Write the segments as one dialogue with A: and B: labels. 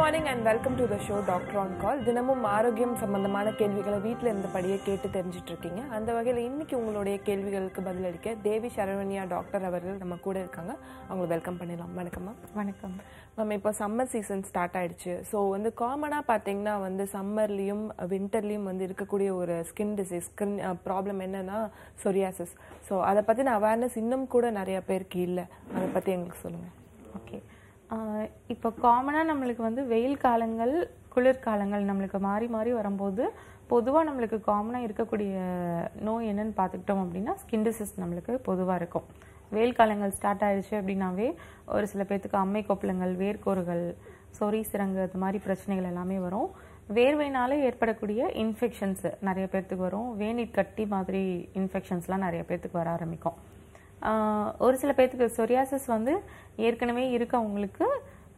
A: Morning and welcome to the show doctor on call தினமும் ஆரோக்கியம் சம்பந்தமான கேள்விகளை வீட்டில் இருந்தபடியே கேட்டு தெரிஞ்சிட்டு இருக்கீங்க அந்த வகையில் இன்னைக்கு உங்களுடைய கேள்விகளுக்கு பதிலளிக்க தேவி சரவணியா டாக்டர் அவர்கள் நம்ம கூட இருக்காங்க அவங்களை வெல்கம் பண்ணிடலாம் வணக்கம் மேம்
B: வணக்கம்
A: மேம் இப்போ சம்மர் சீசன் ஸ்டார்ட் ஆயிடுச்சு ஸோ வந்து காமனாக பார்த்தீங்கன்னா வந்து சம்மர்லேயும் வின்டர்லேயும் வந்து இருக்கக்கூடிய ஒரு ஸ்கின் டிசீஸ் ஸ்கின் ப்ராப்ளம் என்னன்னா சொரியாசிஸ் ஸோ அதை பற்றின அவேர்னஸ் இன்னும் கூட நிறைய பேருக்கு இல்லை அதை பற்றி எங்களுக்கு சொல்லுங்கள்
B: ஓகே இப்போ காமனாக நம்மளுக்கு வந்து வெயில் காலங்கள் குளிர்காலங்கள் நம்மளுக்கு மாறி மாறி வரும்போது பொதுவாக நம்மளுக்கு காமனாக இருக்கக்கூடிய நோய் என்னன்னு பார்த்துக்கிட்டோம் அப்படின்னா ஸ்கின் டிசீஸ் நம்மளுக்கு பொதுவாக இருக்கும் வெயில் காலங்கள் ஸ்டார்ட் ஆயிடுச்சு அப்படின்னாவே ஒரு சில பேர்த்துக்கு அம்மை கொப்பளங்கள் வேர்க்கோறுகள் சொறி சிரங்கு அது மாதிரி பிரச்சனைகள் எல்லாமே வரும் வேர்வைனால ஏற்படக்கூடிய இன்ஃபெக்ஷன்ஸ் நிறைய பேர்த்துக்கு வரும் வேநீர் கட்டி மாதிரி இன்ஃபெக்ஷன்ஸ்லாம் நிறைய பேர்த்துக்கு வர ஆரம்பிக்கும் ஆஹ் ஒரு சில பேர்த்துக்கு சொரியாசிஸ் வந்து ஏற்கனவே இருக்கவங்களுக்கு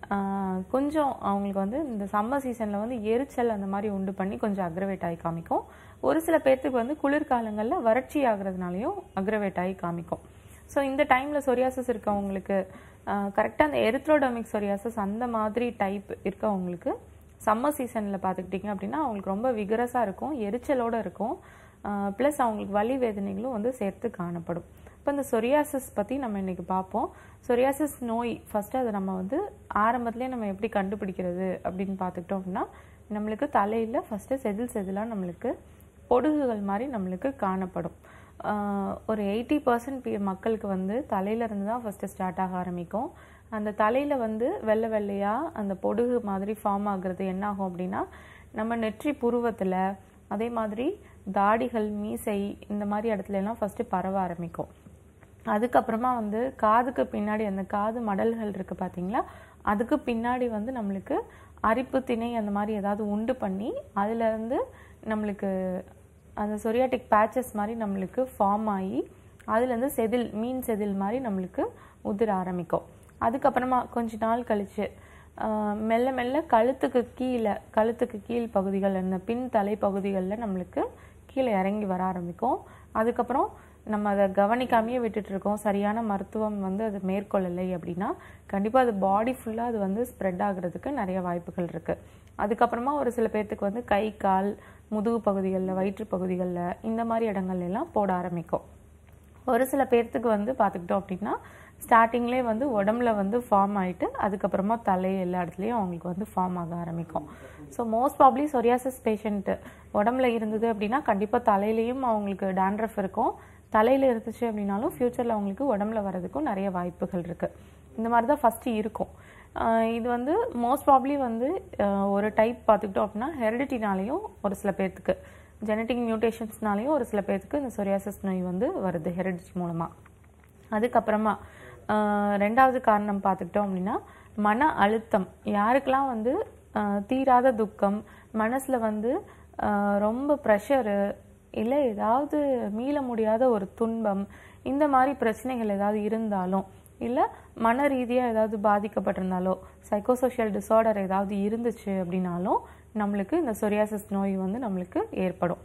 B: ஆஹ் கொஞ்சம் அவங்களுக்கு வந்து இந்த சம்மர் சீசனில் வந்து எரிச்சல் அந்த மாதிரி உண்டு பண்ணி கொஞ்சம் அக்ரவேட் ஆகி காமிக்கும் ஒரு சில பேர்த்துக்கு வந்து குளிர்காலங்களில் வறட்சி ஆகுறதுனாலையும் அக்ரவேட் ஆகி காமிக்கும் ஸோ இந்த டைமில் சொரியாசிஸ் இருக்கவங்களுக்கு கரெக்டாக அந்த எரித்ரோடமிக் சொரியாசிஸ் அந்த மாதிரி டைப் இருக்கவங்களுக்கு சம்மர் சீசனில் பார்த்துக்கிட்டிங்க அப்படின்னா அவங்களுக்கு ரொம்ப விகரஸாக இருக்கும் எரிச்சலோடு இருக்கும் ப்ளஸ் அவங்களுக்கு வலி வேதனைகளும் வந்து சேர்த்து காணப்படும் இப்போ இந்த சொரியாசிஸ் பற்றி நம்ம இன்னைக்கு பார்ப்போம் சொரியாசிஸ் நோய் ஃபஸ்ட்டு அதை நம்ம வந்து ஆரம்பத்துலேயே நம்ம எப்படி கண்டுபிடிக்கிறது அப்படின்னு பார்த்துக்கிட்டோம் அப்படின்னா நம்மளுக்கு தலையில் ஃபஸ்ட்டு செதில் செதிலாக நம்மளுக்கு பொடுகுகள் மாதிரி நம்மளுக்கு காணப்படும் ஆஹ் ஒரு எயிட்டி பர்சன்ட் மக்களுக்கு வந்து தலையில இருந்து தான் ஃபஸ்ட்டு ஸ்டார்ட் ஆக ஆரம்பிக்கும் அந்த தலையில் வந்து வெள்ளை வெள்ளையாக அந்த பொடுகு மாதிரி ஃபார்ம் ஆகுறது என்ன ஆகும் அப்படின்னா நம்ம நெற்றி புருவத்தில் அதே மாதிரி தாடிகள் மீசை இந்த மாதிரி இடத்துல எல்லாம் ஃபஸ்ட்டு பரவ ஆரம்பிக்கும் அதுக்கப்புறமா வந்து காதுக்கு பின்னாடி அந்த காது மடல்கள் இருக்கு பார்த்தீங்களா அதுக்கு பின்னாடி வந்து நம்மளுக்கு அரிப்பு திணை அந்த மாதிரி ஏதாவது உண்டு பண்ணி அதுல இருந்து நம்மளுக்கு அந்த சொரியாட்டிக் பேச்சஸ் மாதிரி நம்மளுக்கு ஃபார்ம் ஆகி அதுலேருந்து செதில் மீன் செதில் மாதிரி நம்மளுக்கு உதிர ஆரம்பிக்கும் அதுக்கப்புறமா கொஞ்ச நாள் கழிச்சு ஆஹ் மெல்ல மெல்ல கழுத்துக்கு கீழே கழுத்துக்கு கீழ் பகுதிகள் அந்த பின் தலை பகுதிகளில் நம்மளுக்கு கீழே இறங்கி வர ஆரம்பிக்கும் அதுக்கப்புறம் நம்ம அதை கவனிக்காமையே விட்டுட்டு இருக்கோம் சரியான மருத்துவம் வந்து அது மேற்கொள்ளலை அப்படின்னா கண்டிப்பாக அது பாடி ஃபுல்லாக அது வந்து ஸ்ப்ரெட் ஆகுறதுக்கு நிறைய வாய்ப்புகள் இருக்குது அதுக்கப்புறமா ஒரு சில பேர்த்துக்கு வந்து கை கால் முதுகு பகுதிகளில் வயிற்று பகுதிகளில் இந்த மாதிரி இடங்கள்ல எல்லாம் போட ஆரம்பிக்கும் ஒரு சில பேர்த்துக்கு வந்து பார்த்துக்கிட்டோம் அப்படின்னா ஸ்டார்டிங்லேயே வந்து உடம்புல வந்து ஃபார்ம் ஆயிட்டு அதுக்கப்புறமா தலை எல்லா இடத்துலையும் அவங்களுக்கு வந்து ஃபார்ம் ஆக ஆரம்பிக்கும் so most probably psoriasis patient உடம்புல இருந்தது அப்படின்னா கண்டிப்பாக தலையிலையும் அவங்களுக்கு டேண்ட்ரஃப் இருக்கும் தலையில் இருந்துச்சு அப்படின்னாலும் ஃப்யூச்சரில் அவங்களுக்கு உடம்புல வர்றதுக்கும் நிறைய வாய்ப்புகள் இருக்குது இந்த மாதிரி தான் ஃபஸ்ட்டு இருக்கும் ஆஹ் இது வந்து மோஸ்ட் ப்ராப்ளி வந்து ஆஹ் ஒரு டைப் பார்த்துக்கிட்டோம் அப்படின்னா ஹெரிடிட்டினாலையும் ஒரு சில பேர்த்துக்கு ஜெனட்டிக் மியூட்டேஷன்ஸ்னாலையும் ஒரு சில பேர்த்துக்கு இந்த சொரியாசிஸ் நோய் வந்து வருது ஹெரிடிட்டி மூலமாக அதுக்கப்புறமா ஆஹ் ரெண்டாவது காரணம் பார்த்துக்கிட்டோம் அப்படின்னா மன அழுத்தம் யாருக்கெல்லாம் வந்து ஆஹ் தீராத துக்கம் மனசில் வந்து ஆஹ் ரொம்ப ப்ரெஷரு இல்லை ஏதாவது மீள முடியாத ஒரு துன்பம் இந்த மாதிரி பிரச்சனைகள் ஏதாவது இருந்தாலும் இல்லை மன ரீதியாக ஏதாவது பாதிக்கப்பட்டிருந்தாலோ சைக்கோசோஷியல் டிசார்டர் ஏதாவது இருந்துச்சு அப்படின்னாலும் நம்மளுக்கு இந்த சொரியாசிஸ் நோய் வந்து நம்மளுக்கு ஏற்படும்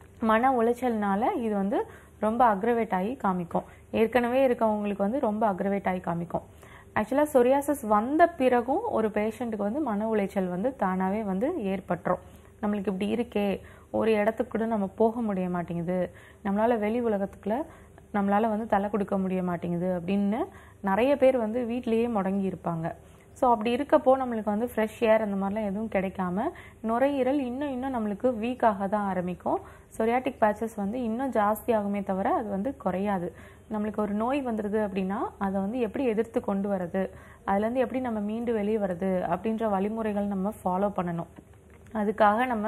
B: மன உளைச்சல்னால இது வந்து ரொம்ப அக்ரவேட் ஆகி காமிக்கும் ஏற்கனவே இருக்கவங்களுக்கு வந்து ரொம்ப அக்ரவேட் ஆகி காமிக்கும் ஆக்சுவலாக சொரியாசிஸ் வந்த பிறகும் ஒரு பேஷண்ட்டுக்கு வந்து மன உளைச்சல் வந்து தானாகவே வந்து ஏற்பட்டுரும் நம்மளுக்கு இப்படி இருக்கே ஒரு இடத்துக்கு கூட நம்ம போக முடிய மாட்டேங்குது நம்மளால் வெளி உலகத்துக்குள்ள நம்மளால் வந்து தலை கொடுக்க முடிய மாட்டேங்குது அப்படின்னு நிறைய பேர் வந்து வீட்டிலேயே முடங்கி இருப்பாங்க ஸோ அப்படி இருக்கப்போ நம்மளுக்கு வந்து ஃப்ரெஷ் ஏர் அந்த மாதிரிலாம் எதுவும் கிடைக்காம நுரையீரல் இன்னும் இன்னும் நம்மளுக்கு வீக்காக தான் ஆரம்பிக்கும் சொரியாட்டிக் பேச்சஸ் வந்து இன்னும் ஜாஸ்தி ஆகுமே தவிர அது வந்து குறையாது நம்மளுக்கு ஒரு நோய் வந்துடுது அப்படின்னா அதை வந்து எப்படி எதிர்த்து கொண்டு வரது அதுலேருந்து எப்படி நம்ம மீண்டு வெளியே வர்றது அப்படின்ற வழிமுறைகள் நம்ம ஃபாலோ பண்ணணும் அதுக்காக நம்ம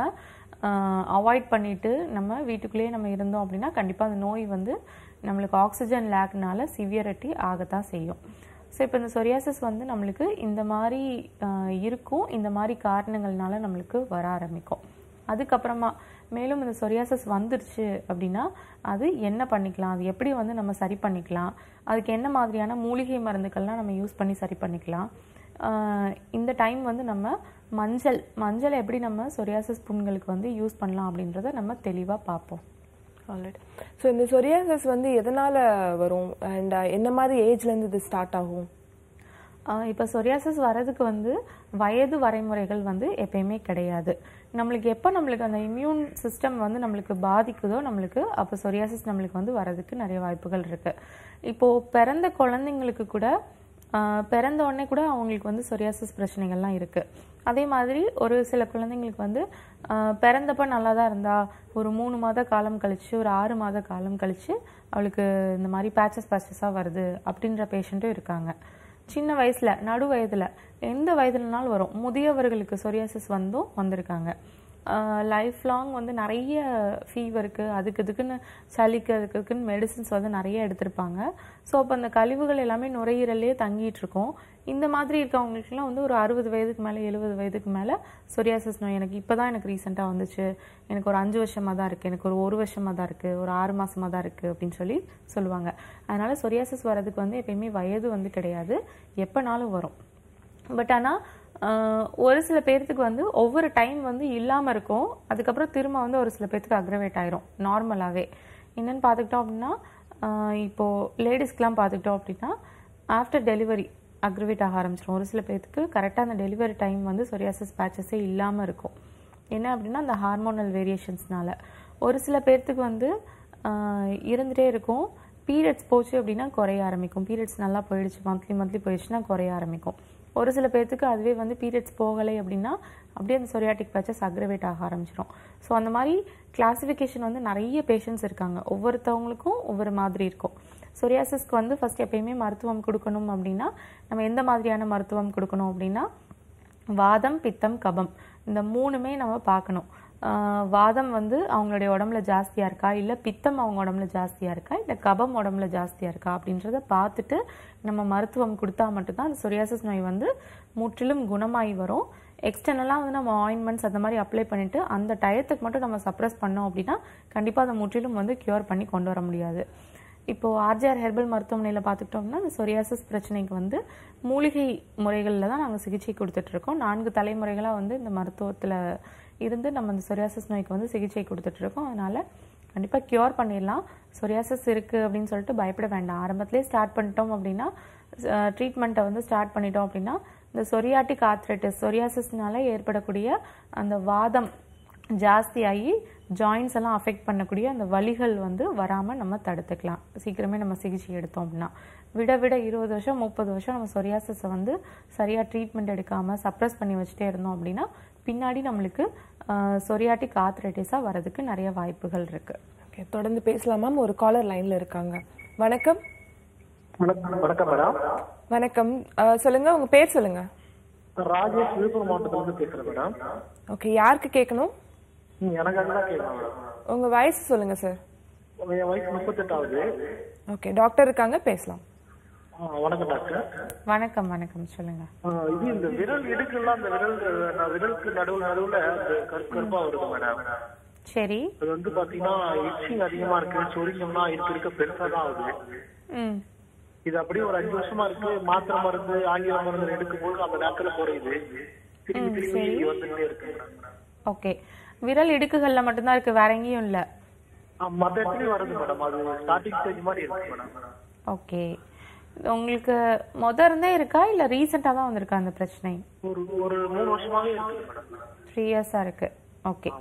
B: அவாய்ட் பண்ணிட்டு நம்ம வீட்டுக்குள்ளேயே நம்ம இருந்தோம் அப்படின்னா கண்டிப்பாக அந்த நோய் வந்து நம்மளுக்கு ஆக்சிஜன் லேக்னால சிவியரிட்டி ஆகத்தான் செய்யும் ஸோ இப்போ இந்த சொரியாசிஸ் வந்து நம்மளுக்கு இந்த மாதிரி ஆஹ், இருக்கும் இந்த மாதிரி காரணங்கள்னால நம்மளுக்கு வர ஆரம்பிக்கும் அதுக்கப்புறமா மேலும் இந்த சொரியாசிஸ் வந்துருச்சு அப்படின்னா அது என்ன பண்ணிக்கலாம் அது எப்படி வந்து நம்ம சரி பண்ணிக்கலாம் அதுக்கு என்ன மாதிரியான மூலிகை மருந்துக்கள்லாம் நம்ம யூஸ் பண்ணி சரி பண்ணிக்கலாம் ஆஹ், இந்த டைம் வந்து நம்ம மஞ்சள் மஞ்சள் எப்படி நம்ம சொரியாசிஸ் புண்களுக்கு வந்து யூஸ் பண்ணலாம் அப்படின்றத நம்ம தெளிவாக பார்ப்போம்
A: ஆல்ரைட் ஸோ இந்த சொரியாசிஸ் வந்து எதனால வரும் அண்ட் என்ன மாதிரி ஏஜ்ல இருந்து இது ஸ்டார்ட் ஆகும்
B: இப்போ சொரியாசிஸ் வர்றதுக்கு வந்து வயது வரைமுறைகள் வந்து எப்பயுமே கிடையாது நம்மளுக்கு எப்போ நம்மளுக்கு அந்த இம்யூன் சிஸ்டம் வந்து நம்மளுக்கு பாதிக்குதோ நம்மளுக்கு அப்போ சொரியாசிஸ் நம்மளுக்கு வந்து வர்றதுக்கு நிறைய வாய்ப்புகள் இருக்கு இப்போ பிறந்த குழந்தைங்களுக்கு கூட ஆஹ், பிறந்த உடனே கூட அவங்களுக்கு வந்து சொரியாசிஸ் பிரச்சனைகள்லாம் இருக்கு அதே மாதிரி ஒரு சில குழந்தைங்களுக்கு வந்து ஆஹ், பிறந்தப்ப நல்லா தான் இருந்தா ஒரு மூணு மாத காலம் கழிச்சு ஒரு ஆறு மாத காலம் கழிச்சு அவளுக்கு இந்த மாதிரி பேச்சஸ் பேச்சஸாக வருது அப்படின்ற பேஷண்ட்டும் இருக்காங்க சின்ன வயசுல நடு வயதுல எந்த வயதுலனாலும் வரும் முதியவர்களுக்கு சொரியாசிஸ் வந்தும் வந்திருக்காங்க லைஃப் லாங் வந்து நிறைய ஃபீவருக்கு அதுக்கு இதுக்குன்னு சளிக்கு அதுக்கு இதுக்குன்னு மெடிசின்ஸ் வந்து நிறைய எடுத்திருப்பாங்க ஸோ அப்போ அந்த கழிவுகள் எல்லாமே நுரையீரல்லே தங்கிட்டு இருக்கும் இந்த மாதிரி இருக்கவங்களுக்குலாம் வந்து ஒரு அறுபது வயதுக்கு மேலே எழுபது வயதுக்கு மேலே சொரியாசிஸ் நோய் எனக்கு இப்போ தான் எனக்கு ரீசெண்டாக வந்துச்சு எனக்கு ஒரு அஞ்சு வருஷமாக தான் இருக்குது எனக்கு ஒரு ஒரு வருஷமாக தான் இருக்குது ஒரு ஆறு மாசமாக தான் இருக்குது அப்படின்னு சொல்லி சொல்லுவாங்க அதனால சொரியாசிஸ் வர்றதுக்கு வந்து எப்பயுமே வயது வந்து கிடையாது எப்போனாலும் வரும் பட் ஆனால் ஒரு சில பேர்த்துக்கு வந்து ஒவ்வொரு டைம் வந்து இல்லாமல் இருக்கும் அதுக்கப்புறம் திரும்ப வந்து ஒரு சில பேர்த்துக்கு அக்ரவேட் ஆயிரும் நார்மலாகவே என்னன்னு பார்த்துக்கிட்டோம் அப்படின்னா ஆஹ் இப்போ லேடிஸ்க்கெலாம் பார்த்துக்கிட்டோம் அப்படின்னா ஆஃப்டர் டெலிவரி அக்ரவேட் ஆக ஆரம்பிச்சிடும் ஒரு சில பேர்த்துக்கு கரெக்டாக அந்த டெலிவரி டைம் வந்து சொரியாசிஸ் பேச்சஸே இல்லாமல் இருக்கும் என்ன அப்படின்னா அந்த ஹார்மோனல் வேரியேஷன்ஸ்னால ஒரு சில பேர்த்துக்கு வந்து ஆஹ் இருந்துட்டே இருக்கும் பீரியட்ஸ் போச்சு அப்படின்னா குறைய ஆரம்பிக்கும் பீரியட்ஸ் நல்லா போயிடுச்சு மந்த்லி மந்த்லி போயிடுச்சுன்னா குறைய ஆரம்பிக்கும் ஒரு சில பேர்த்துக்கு அதுவே வந்து பீரியட்ஸ் போகலை அப்படின்னா அப்படியே அந்த சொரியாட்டிக் பேச்சஸ் அக்ரவேட் ஆக ஆரம்பிச்சிடும் ஸோ அந்த மாதிரி கிளாசிஃபிகேஷன் வந்து நிறைய பேஷண்ட்ஸ் இருக்காங்க ஒவ்வொருத்தவங்களுக்கும் ஒவ்வொரு மாதிரி இருக்கும் சொரியாசிஸ்க்கு வந்து ஃபர்ஸ்ட் எப்பயுமே மருத்துவம் கொடுக்கணும் அப்படின்னா நம்ம எந்த மாதிரியான மருத்துவம் கொடுக்கணும் அப்படின்னா வாதம் பித்தம் கபம் இந்த மூணுமே நம்ம பார்க்கணும் ஆஹ் வாதம் வந்து அவங்களுடைய உடம்புல ஜாஸ்தியா இருக்கா இல்ல பித்தம் அவங்க உடம்புல ஜாஸ்தியா இருக்கா இல்ல கபம் உடம்புல ஜாஸ்தியா இருக்கா அப்படின்றத பார்த்துட்டு நம்ம மருத்துவம் கொடுத்தா மட்டும்தான் அந்த சொரியாசிஸ் நோய் வந்து முற்றிலும் குணமாகி வரும் எக்ஸ்டர்னலாக வந்து நம்ம ஆயின்மெண்ட்ஸ் அந்த மாதிரி அப்ளை பண்ணிட்டு அந்த டயத்துக்கு மட்டும் நம்ம சப்ரஸ் பண்ணோம் அப்படின்னா கண்டிப்பா அதை முற்றிலும் வந்து கியூர் பண்ணி கொண்டு வர முடியாது இப்போ ஆர்ஜிஆர் ஹெர்பல் மருத்துவமனையில் பார்த்துக்கிட்டோம்னா இந்த சொரியாசிஸ் பிரச்சனைக்கு வந்து மூலிகை முறைகளில் தான் நாங்கள் சிகிச்சை கொடுத்துட்டு இருக்கோம் நான்கு தலைமுறைகளாக வந்து இந்த மருத்துவத்தில் இருந்து நம்ம இந்த சொரியாசிஸ் நோய்க்கு வந்து சிகிச்சை கொடுத்துட்டு இருக்கோம் அதனால கண்டிப்பாக கியூர் பண்ணிடலாம் சொரியாசிஸ் இருக்குது அப்படின்னு சொல்லிட்டு பயப்பட வேண்டாம் ஆரம்பத்திலே ஸ்டார்ட் பண்ணிட்டோம் அப்படின்னா ட்ரீட்மெண்ட்டை வந்து ஸ்டார்ட் பண்ணிட்டோம் அப்படின்னா இந்த சொரியாட்டிக் ஆர்த்ரைட்டிஸ் சொரியாசிஸ்னால ஏற்படக்கூடிய அந்த வாதம் ஜாஸ்தியாகி ஜாயின்ஸ் எல்லாம் அஃபெக்ட் பண்ணக்கூடிய அந்த வலிகள் வந்து வராமல் நம்ம தடுத்துக்கலாம் சீக்கிரமே நம்ம சிகிச்சை எடுத்தோம் அப்படின்னா விட விட இருபது வருஷம் முப்பது வருஷம் நம்ம சொரியாசிஸை வந்து சரியாக ட்ரீட்மெண்ட் எடுக்காமல் சப்ரஸ் பண்ணி வச்சுட்டே இருந்தோம் அப்படின்னா பின்னாடி நம்மளுக்கு சொரியாட்டிக் ஆத்ரைட்டிஸாக வரதுக்கு நிறைய வாய்ப்புகள் இருக்குது
A: ஓகே தொடர்ந்து பேசலாம் மேம் ஒரு காலர் லைன்ல இருக்காங்க வணக்கம்
C: வணக்கம் வணக்கம் மேடம்
A: வணக்கம் அஹ், சொல்லுங்க உங்க பேர் சொல்லுங்க
C: ராஜேஷ் விழுப்புரம் மாவட்டத்துல இருந்து பேசுறேன் மேடம்
A: ஓகே யாருக்கு கேட்கணும்
C: ம், எனக்காக தான் கேட்கலாம் மேடம்
A: உங்க வயசு சொல்லுங்க சார்
C: என் வயசு முப்பத்தெட்டாவது
A: ஓகே டாக்டர் இருக்காங்க பேசலாம்
C: ஆ, வணக்கம் டாக்டர்
B: வணக்கம் வணக்கம் சொல்லுங்கள்
C: ஆ, இது இந்த விரல் இடுக்கெல்லாம் அந்த விரல் நான் விரலுக்கு நடுவுல நடுவுல அந்த கருப்பு கருப்பா வருது மேடம்
B: சரி
C: அது வந்து பாத்தீங்கன்னா இச்சிங் அதிகமா இருக்கு சொரிஞ்சோம்னா இருக்க இருக்க பெருசா தான் ஆகுது
B: ம்
C: இது அப்படியே ஒரு அஞ்சு வருஷமா இருக்கு மாத்திரை மருந்து ஆங்கில மருந்து எடுக்கும் போது அந்த நேரத்துல குறையுது திரும்பி திரும்பி வந்துட்டே இருக்கு மேடம்
B: ஓகே விரல் இடுக்குகளில் மட்டும்தான் இருக்குது வேற எங்கேயும் இல்லை
C: ஆ, மத்த இடத்துலயும் வருது மேடம் அது ஸ்டார்டிங் ஸ்டேஜ் மாதிரி இருக்கு மேடம்
B: ஓகே இது உங்களுக்கு முத இருந்தே இருக்கா இல்லை ரீசெண்டாக தான் வந்திருக்கா அந்த பிரச்சனை
C: ஒரு ஒரு மூணு வருஷமாவே இருக்கு மேடம்
B: த்ரீ இயர்ஸாக இருக்கு ஓகே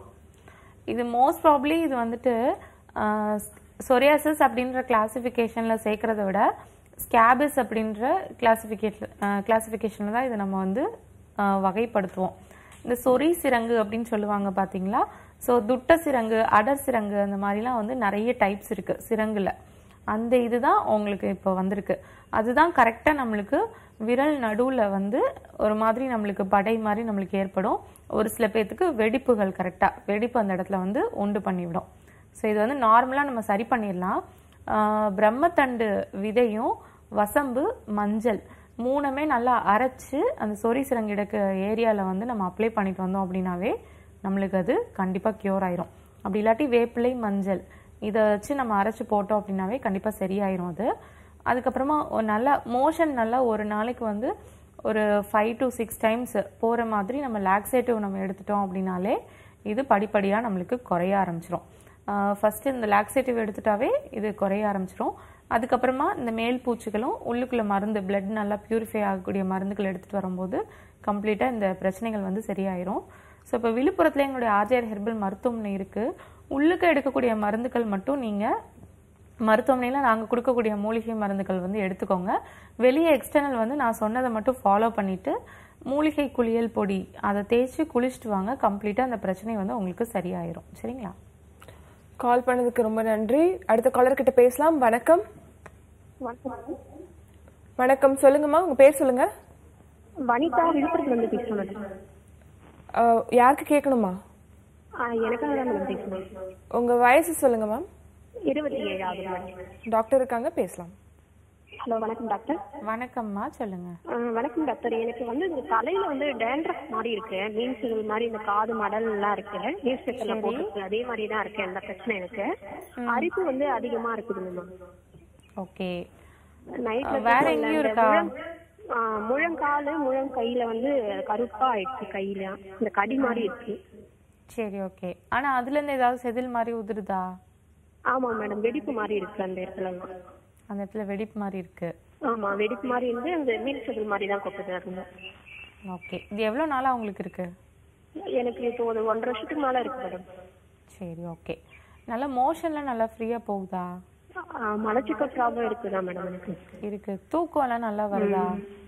B: இது மோஸ்ட் ப்ராப்ளி இது வந்துட்டு சொரியாசிஸ் அப்படின்ற கிளாசிஃபிகேஷனில் சேர்க்கறத விட ஸ்கேபிஸ் அப்படின்ற கிளாசிஃபிகேஷன் கிளாசிஃபிகேஷனில் தான் இதை நம்ம வந்து ஆஹ், வகைப்படுத்துவோம் இந்த சொறி சிரங்கு அப்படின்னு சொல்லுவாங்க பார்த்தீங்களா ஸோ துட்ட சிரங்கு அடர் சிரங்கு அந்த மாதிரிலாம் வந்து நிறைய டைப்ஸ் இருக்கு சிரங்குல அந்த இதுதான் உங்களுக்கு இப்போ வந்திருக்கு அதுதான் கரெக்டாக நம்மளுக்கு விரல் நடுவில் வந்து ஒரு மாதிரி நம்மளுக்கு படை மாதிரி நம்மளுக்கு ஏற்படும் ஒரு சில பேர்த்துக்கு வெடிப்புகள் கரெக்டாக வெடிப்பு அந்த இடத்துல வந்து உண்டு பண்ணிவிடும் ஸோ இது வந்து நார்மலாக நம்ம சரி பண்ணிடலாம் ஆஹ் பிரம்மத்தண்டு விதையும் வசம்பு மஞ்சள் மூணுமே நல்லா அரைச்சு அந்த சொறி சிறங்கிடக்கு ஏரியாவில் வந்து நம்ம அப்ளை பண்ணிட்டு வந்தோம் அப்படின்னாவே நம்மளுக்கு அது கண்டிப்பாக க்யூர் ஆயிரும் அப்படி இல்லாட்டி வேப்பிலை மஞ்சள் இதை வச்சு நம்ம அரைச்சு போட்டோம் அப்படின்னாவே கண்டிப்பாக சரியாயிரும் அது அதுக்கப்புறமா ஒரு நல்ல மோஷன் நல்லா ஒரு நாளைக்கு வந்து ஒரு ஃபைவ் டு சிக்ஸ் டைம்ஸ் போகிற மாதிரி நம்ம லாக்ஸேட்டிவ் நம்ம எடுத்துட்டோம் அப்படின்னாலே இது படிப்படியாக நம்மளுக்கு குறைய ஆரம்பிச்சிரும் ஃபஸ்ட்டு இந்த லாக்ஸேட்டிவ் எடுத்துட்டாவே இது குறைய ஆரம்பிச்சிரும் அதுக்கப்புறமா இந்த மேல் பூச்சிகளும் உள்ளுக்குள்ள மருந்து பிளட் நல்லா பியூரிஃபை ஆகக்கூடிய மருந்துகள் எடுத்துட்டு வரும்போது கம்ப்ளீட்டாக இந்த பிரச்சனைகள் வந்து சரியாயிரும் ஸோ இப்போ விழுப்புரத்தில் எங்களுடைய ஆர்ஜிஆர் ஹெர்பல் மருத்துவமனை இருக்குது உள்ளுக்கு எடுக்கக்கூடிய மருந்துகள் மட்டும் நீங்கள் மருத்துவமனையில் நாங்கள் கொடுக்கக்கூடிய மூலிகை மருந்துகள் வந்து எடுத்துக்கோங்க வெளியே எக்ஸ்டர்னல் வந்து நான் சொன்னதை மட்டும் ஃபாலோ பண்ணிவிட்டு மூலிகை குளியல் பொடி அதை தேய்ச்சி குளிச்சுட்டு வாங்க கம்ப்ளீட்டாக அந்த பிரச்சனை வந்து உங்களுக்கு சரியாயிரும் சரிங்களா
A: கால் பண்ணதுக்கு ரொம்ப நன்றி அடுத்த காலர் கிட்ட பேசலாம் வணக்கம் வணக்கம் சொல்லுங்கம்மா உங்க பேர் சொல்லுங்க
D: வனிதா விழுப்புரத்துல இருந்து பேசுறேன் மேடம்
A: அஹ், யாருக்கு கேட்கணுமா
D: எனக்காக தான் மேடம் பேசுறேன்
A: உங்க வயசு சொல்லுங்க மேம்
D: இருபத்தி ஏழாவது மேடம்
A: டாக்டர் இருக்காங்க பேசலாம்
D: ஹலோ வணக்கம் டாக்டர்
B: வணக்கம்மா சொல்லுங்க
D: ஆ, வணக்கம் டாக்டர் எனக்கு வந்து இந்த தலையில வந்து டேண்ட்ரஃப் மாதிரி இருக்கு மீன்ஸுகள் மாதிரி இந்த காது மடல் எல்லாம் இருக்கு நியூஸ் பேப்பர்ல போட்டுருக்கு அதே மாதிரி தான் இருக்கு அந்த பிரச்சனை எனக்கு அரிப்பு வந்து அதிகமா இருக்குது மேம்
B: ஓகே
D: நைட்ல
B: வேற எங்கேயும் இருக்கா?
D: முழங்காலு முழங்கையில வந்து கருப்பா ஆயிடுச்சு கையில இந்த கடி மாதிரி இருக்கு
B: சரி ஓகே ஆனா அதுல இருந்து ஏதாவது செதில் மாதிரி உதிருதா
D: ஆமா மேடம் வெடிப்பு மாதிரி இருக்கு அந்த இடத்துல எல்லாம்
B: அந்த இடத்துல வெடிப்பு மாதிரி இருக்கு
D: ஆமா வெடிப்பு மாதிரி இருந்து அந்த மீன் செதில் மாதிரி தான் கொட்டுது அது
B: ஓகே இது எவ்வளவு நாளா உங்களுக்கு இருக்கு
D: எனக்கு இப்போ ஒரு ஒன்றரை வருஷத்துக்கு மேல இருக்கு மேடம்
B: சரி ஓகே நல்லா மோஷன்லாம் நல்லா ஃப்ரீயா போகுதா
D: மலச்சிக்கல் ப்ராப்ளம் இருக்குதா மேடம் எனக்கு
B: இருக்கு தூக்கம் எல்லாம் நல்லா வருதா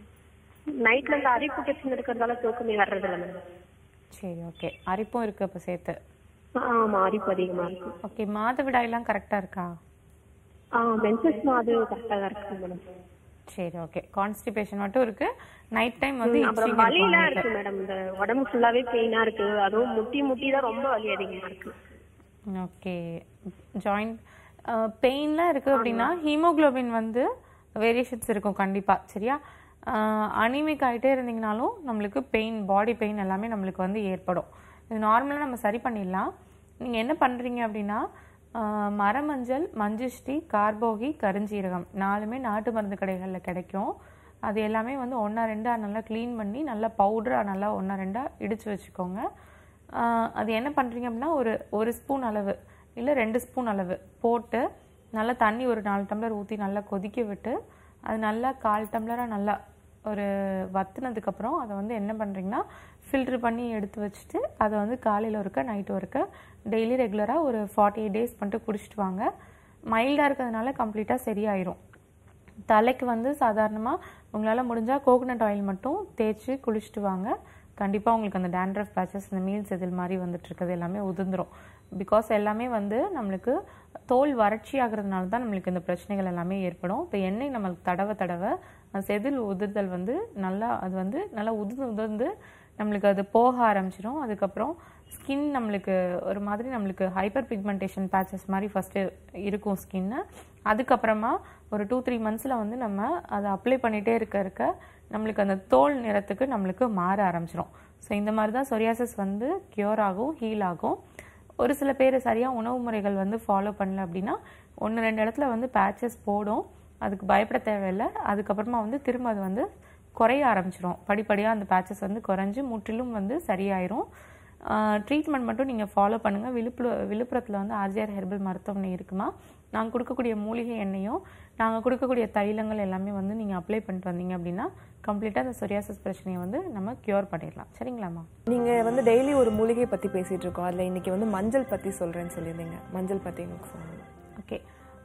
D: நைட்ல இந்த அரிப்பு பிரச்சனை இருக்கிறதால தூக்கமே வர்றது இல்ல மேடம்
B: சரி ஓகே அரிப்பும் இருக்கு அப்ப சேர்த்து
D: ஆமா அரிப்பு அதிகமா இருக்கு
B: ஓகே மாதவிடாயெல்லாம் கரெக்டா இருக்கா
D: ஆ மென்சஸ் அது கரெக்டா தான் இருக்கு மேடம்
B: சரி ஓகே கான்ஸ்டிபேஷன் மட்டும் இருக்கு நைட் டைம் வந்து
D: அப்புறம்
B: itching இருக்கும்
D: வலிலாம்
B: உங்களுக்கு.
D: இருக்கு மேடம் இந்த உடம்பு ஃபுல்லாவே பெயினா இருக்கு அதுவும் முட்டி முட்டி தான் ரொம்ப வலி அதிகமா இருக்கு
B: ஓகே ஜாயிண்ட் பெயின்லாம் இருக்கு அப்படின்னா ஹீமோகுளோபின் வந்து வேரியேஷன்ஸ் இருக்கும் கண்டிப்பா சரியா அனிமிக் ஆகிட்டே இருந்தீங்கனாலும் நம்மளுக்கு பெயின் பாடி பெயின் எல்லாமே நம்மளுக்கு வந்து ஏற்படும் இது நார்மலாக நம்ம சரி பண்ணிடலாம் நீங்கள் என்ன பண்ணுறீங்க அப்படின்னா ஆஹ் மரமஞ்சள் மஞ்சுஷ்டி கார்போகி கருஞ்சீரகம் நாலுமே நாட்டு மருந்து கடைகளில் கிடைக்கும் அது எல்லாமே வந்து ஒன்றா ரெண்டா நல்லா க்ளீன் பண்ணி நல்லா பவுடராக நல்லா ஒன்றா ரெண்டா இடித்து வச்சுக்கோங்க ஆஹ் அது என்ன பண்ணுறீங்க அப்படின்னா ஒரு ஒரு ஸ்பூன் அளவு இல்லை ரெண்டு ஸ்பூன் அளவு போட்டு நல்லா தண்ணி ஒரு நாலு டம்ளர் ஊற்றி நல்லா கொதிக்க விட்டு அது நல்லா கால் டம்ளராக நல்லா ஒரு வத்துனதுக்கப்புறம் அதை வந்து என்ன பண்ணுறீங்கன்னா ஃபில்ட்ரு பண்ணி எடுத்து வச்சுட்டு அதை வந்து காலையில் ஒருக்க நைட்டு ஒருக்க டெய்லி ரெகுலராக ஒரு ஃபார்ட்டி எயிட் டேஸ் பண்ணிட்டு குடிச்சிட்டு வாங்க மைல்டாக இருக்கிறதுனால கம்ப்ளீட்டாக சரியாயிரும் தலைக்கு வந்து சாதாரணமாக உங்களால் முடிஞ்சால் கோகனட் ஆயில் மட்டும் தேய்ச்சி குளிச்சுட்டு வாங்க கண்டிப்பாக உங்களுக்கு அந்த டேண்ட்ரஃப் பேச்சஸ் இந்த மீல்ஸ் இதில் மாதிரி வந்துட்டு இருக்கிறது எல்லாமே உதிர்ந்துரும் பிகாஸ் எல்லாமே வந்து நம்மளுக்கு தோல் வறட்சி ஆகிறதுனால தான் நம்மளுக்கு இந்த பிரச்சனைகள் எல்லாமே ஏற்படும் இப்போ எண்ணெய் நம்மளுக்கு தடவை தடவை அந்த செதில் உதிர்தல் வந்து நல்லா அது வந்து நல்லா உதிர்ந்து உதிர்ந்து நம்மளுக்கு அது போக ஆரம்பிச்சிடும் அதுக்கப்புறம் ஸ்கின் நம்மளுக்கு ஒரு மாதிரி நம்மளுக்கு ஹைப்பர் பிக்மெண்டேஷன் பேச்சஸ் மாதிரி ஃபஸ்ட்டு இருக்கும் ஸ்கின்னு அதுக்கப்புறமா ஒரு டூ த்ரீ மந்த்ஸில் வந்து நம்ம அதை அப்ளை பண்ணிகிட்டே இருக்க இருக்க நம்மளுக்கு அந்த தோல் நிறத்துக்கு நம்மளுக்கு மாற ஆரம்பிச்சிடும் ஸோ இந்த மாதிரி தான் சொரியாசிஸ் வந்து க்யூர் ஆகும் ஹீல் ஆகும் ஒரு சில பேர் சரியாக உணவு முறைகள் வந்து ஃபாலோ பண்ணல அப்படின்னா ஒன்று ரெண்டு இடத்துல வந்து பேச்சஸ் போடும் அதுக்கு பயப்பட தேவையில்லை அதுக்கப்புறமா வந்து திரும்ப அது வந்து குறைய ஆரம்பிச்சிடும் படிப்படியாக அந்த பேச்சஸ் வந்து குறைஞ்சு முற்றிலும் வந்து சரியாயிரும் ட்ரீட்மெண்ட் மட்டும் நீங்கள் ஃபாலோ பண்ணுங்கள் விழுப்புர விழுப்புரத்தில் வந்து ஆர்ஜிஆர் ஹெர்பல் மருத்துவமனை இருக்குமா நாங்கள் கொடுக்கக்கூடிய மூலிகை எண்ணெயும் நாங்கள் கொடுக்கக்கூடிய தைலங்கள் எல்லாமே வந்து நீங்கள் அப்ளை பண்ணிட்டு வந்தீங்க அப்படின்னா கம்ப்ளீட்டாக அந்த சொரியாசிஸ் பிரச்சனையை வந்து நம்ம க்யூர் பண்ணிடலாம் சரிங்களாம்மா
A: நீங்க வந்து டெய்லி ஒரு மூலிகை பத்தி பேசிட்டு இருக்கோம் அதுல இன்னைக்கு வந்து மஞ்சள் பத்தி சொல்றேன்னு சொல்லியிருந்தீங்க மஞ்சள் பத்தி எனக்கு சொல்லுங்க
B: ஓகே